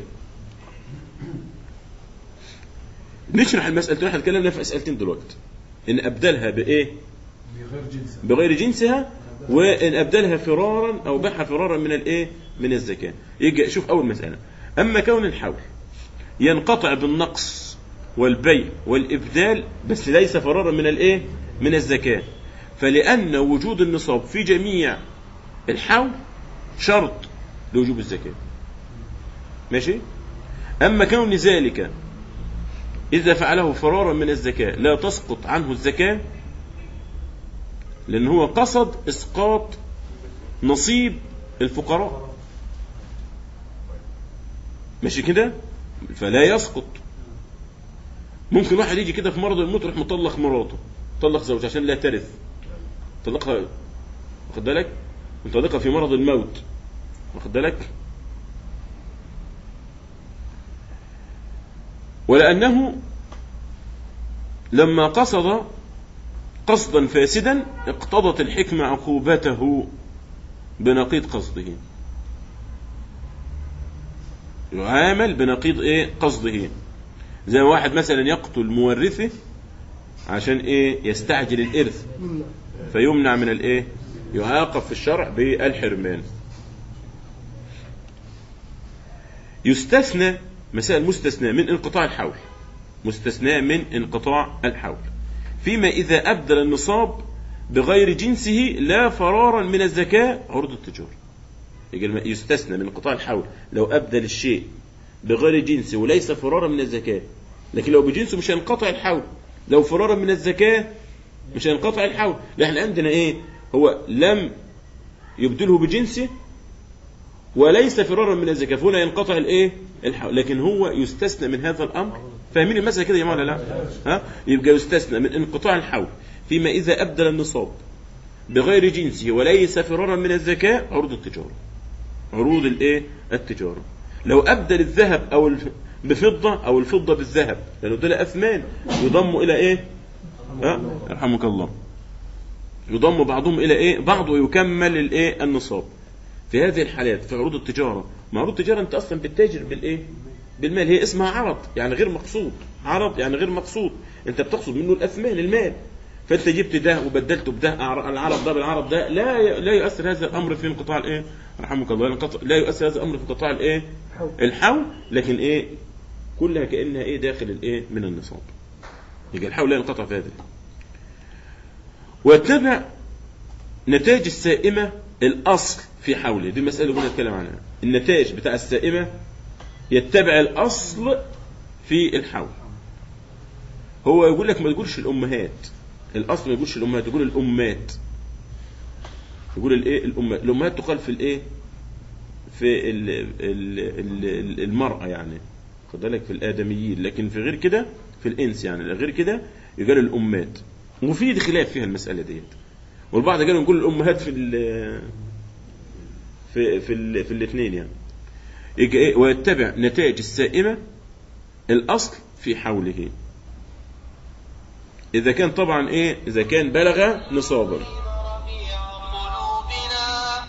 نشرح المسألتين احنا اتكلمنا في مسألتين دلوقتي ان ابدلها بايه بغير جنس بغير جنسها وان ابدلها فرارا او باعها فرارا من الايه من الزكاه يجي شوف اول مساله اما كون الحول ينقطع بالنقص والبيع والابدال بس ليس فرارا من الايه من الزكاه فلان وجود النصاب في جميع الحول شرط لوجوب الزكاه ماشي اما كون ذلك اذا فعله فرارا من الزكاه لا تسقط عنه الزكاه لأن هو قصد إسقاط نصيب الفقراء ماشي كده فلا يسقط ممكن واحد يجي كده في مرض الموت يروح مطلق مراته طلق زوجها عشان لا ترث طلقها واخد بالك مطلقها في مرض الموت واخد بالك ولأنه لما قصد قصدا فاسدا اقتضت الحكمة عقوبته بنقيض قصده يعامل بنقيض ايه قصده زي واحد مثلا يقتل مورثه عشان ايه يستعجل الارث يمنع فيمنع من الايه يعاقب في الشرع بالحرمان يستثنى مسائل مستثنى من انقطاع الحول مستثنى من انقطاع الحول فيما إذا أبدل النصاب بغير جنسه لا فرارا من الزكاة عروض التجارة يجي الم- يستثنى من انقطاع الحول لو أبدل الشيء بغير جنسه وليس فرارا من الزكاة لكن لو بجنسه مش هينقطع الحول لو فرارا من الزكاة مش هينقطع الحول لا احنا عندنا ايه هو لم يبدله بجنسه وليس فرارا من الزكاة فهنا ينقطع الايه الحول لكن هو يستثنى من هذا الامر فاهمين المسألة كده يا جماعة ولا لا ها يبقى يستثنى من انقطاع الحول فيما إذا أبدل النصاب بغير جنسه وليس فرارا من الزكاة عروض التجارة عروض الايه التجارة لو أبدل الذهب أو الف- بفضة أو الفضة بالذهب لأنه دول أثمان يضم إلى إيه ها يرحمك الله يضم بعضهم إلى إيه بعض ويكمل الإيه النصاب في هذه الحالات في عروض التجارة ما عروض التجارة أنت أصلا بتتاجر بالإيه بالمال هي اسمها عرض يعني غير مقصود عرض يعني غير مقصود أنت بتقصد منه الأثمان المال فأنت جبت ده وبدلته بده أعر- العرض ده بالعرض ده لا ي- لا يؤثر هذا الأمر في انقطاع الإيه رحمك الله ينقطع- لا يؤثر هذا الأمر في انقطاع الإيه حول. الحول لكن إيه كلها كأنها إيه داخل الإيه من النصاب يبقى الحول لا ينقطع في هذا واتبع نتائج السائمة الأصل في حوله دي المسألة اللي كنا نتكلم عنها النتائج بتاع السائمة يتبع الأصل في الحول هو يقول لك ما تقولش الأمهات الأصل ما يقولش الأمهات يقول الأمات يقول الإيه الأمهات الأمهات تقال في الإيه في ال ال ال المرأة يعني خد بالك في الآدميين لكن في غير كده في الإنس يعني غير كده يقال الأمات وفي خلاف فيها المسألة ديت والبعض قالوا نقول الأمهات في ال في في ال في الاثنين يعني يجي إيه ويتبع نتائج السائمة الأصل في حوله إذا كان طبعا إيه إذا كان بلغ نصابا ربيع قلوبنا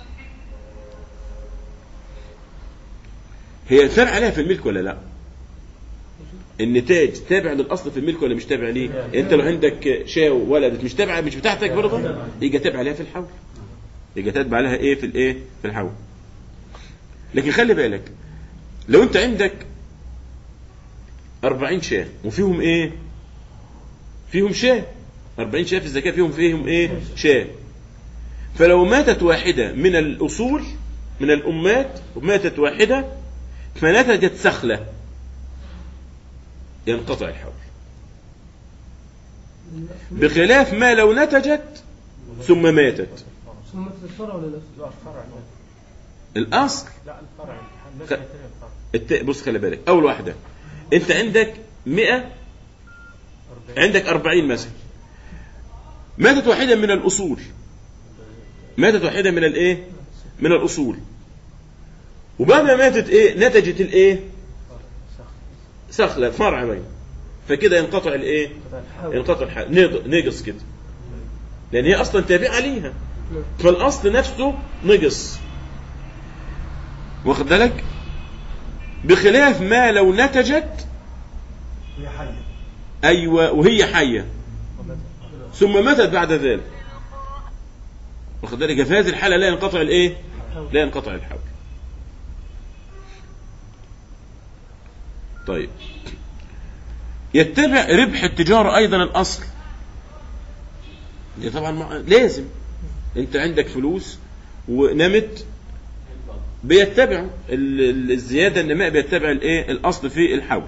هي تابع عليها في الملك ولا لا النتاج تابع للاصل في الملك ولا مش تابع ليه انت لو عندك شاة ولدت مش تابعه مش بتاعتك برضه يجي تابع عليها في الحول يجي تتبع عليها ايه في الايه في الحول لكن خلي بالك لو انت عندك 40 شاة وفيهم ايه فيهم شاة 40 شاة في الزكاة فيهم فيهم ايه شاة فلو ماتت واحدة من الأصول من الأمات وماتت واحدة فنتجت سخلة ينقطع الحول بخلاف ما لو نتجت ثم ماتت ثم تتفرع ولا لا؟ لا الفرع الأصل لا الفرع بس خ- يتم الفرع الت... بص خلي بالك أول واحدة أنت عندك 100 أربعين. عندك 40 مثلا ماتت واحدة من الأصول ماتت واحدة من الإيه من الأصول وبعد ما ماتت إيه نتجت الإيه سخلة فرع بين فكده ينقطع الإيه ينقطع الحال نض- نقص كده لأن هي أصلا تابعة ليها فالأصل نفسه نقص واخد بالك بخلاف ما لو نتجت هي حية أيوة وهي حية ثم ماتت بعد ذلك واخد بالك في هذه الحالة لا ينقطع الإيه لا ينقطع الحول طيب يتبع ربح التجارة أيضا الأصل دي طبعا مع- لازم أنت عندك فلوس ونمت بيتبع ال- ال- الزيادة النماء بيتبع الإيه الأصل في الحول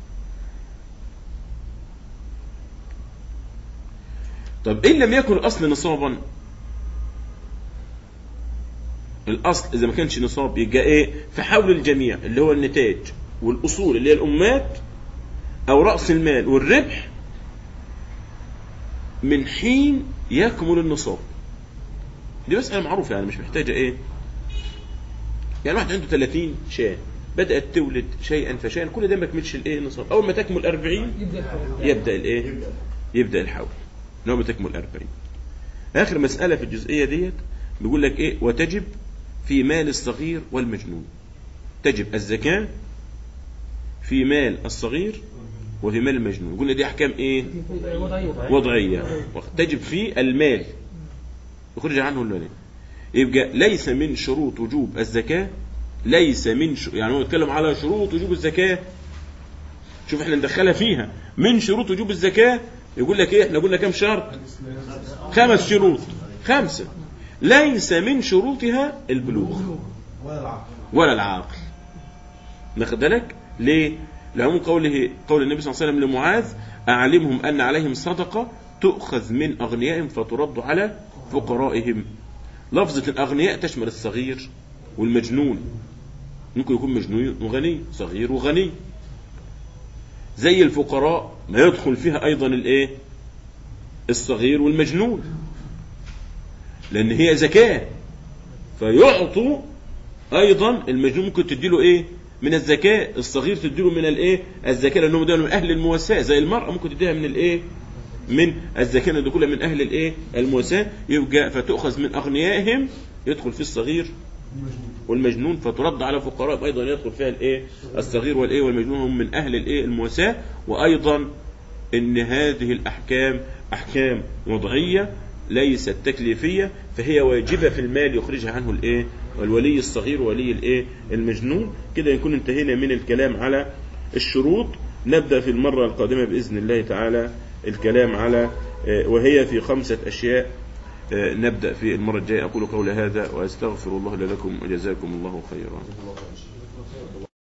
طب إن لم يكن الأصل نصابا الأصل إذا ما كانش نصاب يبقى إيه في حول الجميع اللي هو النتاج والأصول اللي هي الأمات أو رأس المال والربح من حين يكمل النصاب دي مسألة معروفة يعني مش محتاجة إيه يعني واحد عنده 30 شاة بدات تولد شيئا فشيئا كل ده ما كملش الايه النصاب اول ما تكمل 40 يبدا الحول يبدا الايه يبدا الحول من اول ما تكمل 40 اخر مساله في الجزئيه ديت بيقول لك ايه وتجب في مال الصغير والمجنون تجب الزكاه في مال الصغير وفي مال المجنون قلنا دي احكام ايه وضعيه وضعيه تجب في المال يخرج عنه المال يبقى ليس من شروط وجوب الزكاه ليس من ش... يعني هو يتكلم على شروط وجوب الزكاه شوف احنا ندخلها فيها من شروط وجوب الزكاه يقول لك ايه احنا قلنا كام شرط خمس شروط خمسه ليس من شروطها البلوغ ولا العقل ولا العاقل واخد بالك ليه لعموم قوله قول النبي صلى الله عليه وسلم لمعاذ أعلمهم أن عليهم صدقة تؤخذ من أغنيائهم فترد على فقرائهم لفظة الأغنياء تشمل الصغير والمجنون ممكن يكون مجنون وغني صغير وغني زي الفقراء ما يدخل فيها أيضا الإيه الصغير والمجنون لأن هي زكاة فيعطوا ايضا المجنون ممكن تديله ايه من الزكاه الصغير تديله من الايه الزكاه لانهم ده من اهل المواساه زي المراه ممكن تديها من الايه من الزكاه لان كلها من اهل الايه المواساه يبقى فتؤخذ من اغنيائهم يدخل في الصغير والمجنون فترد على فقراء ايضا يدخل فيها الايه الصغير والايه والمجنون هم من اهل الايه المواساه وايضا ان هذه الاحكام احكام وضعيه ليست تكليفيه فهي واجبه في المال يخرجها عنه الايه والولي الصغير وولي الايه المجنون كده نكون انتهينا من الكلام على الشروط نبدا في المره القادمه باذن الله تعالى الكلام على آه، وهي في خمسه اشياء آه، نبدا في المره الجايه اقول قول هذا واستغفر الله لي لكم وجزاكم الله خيرا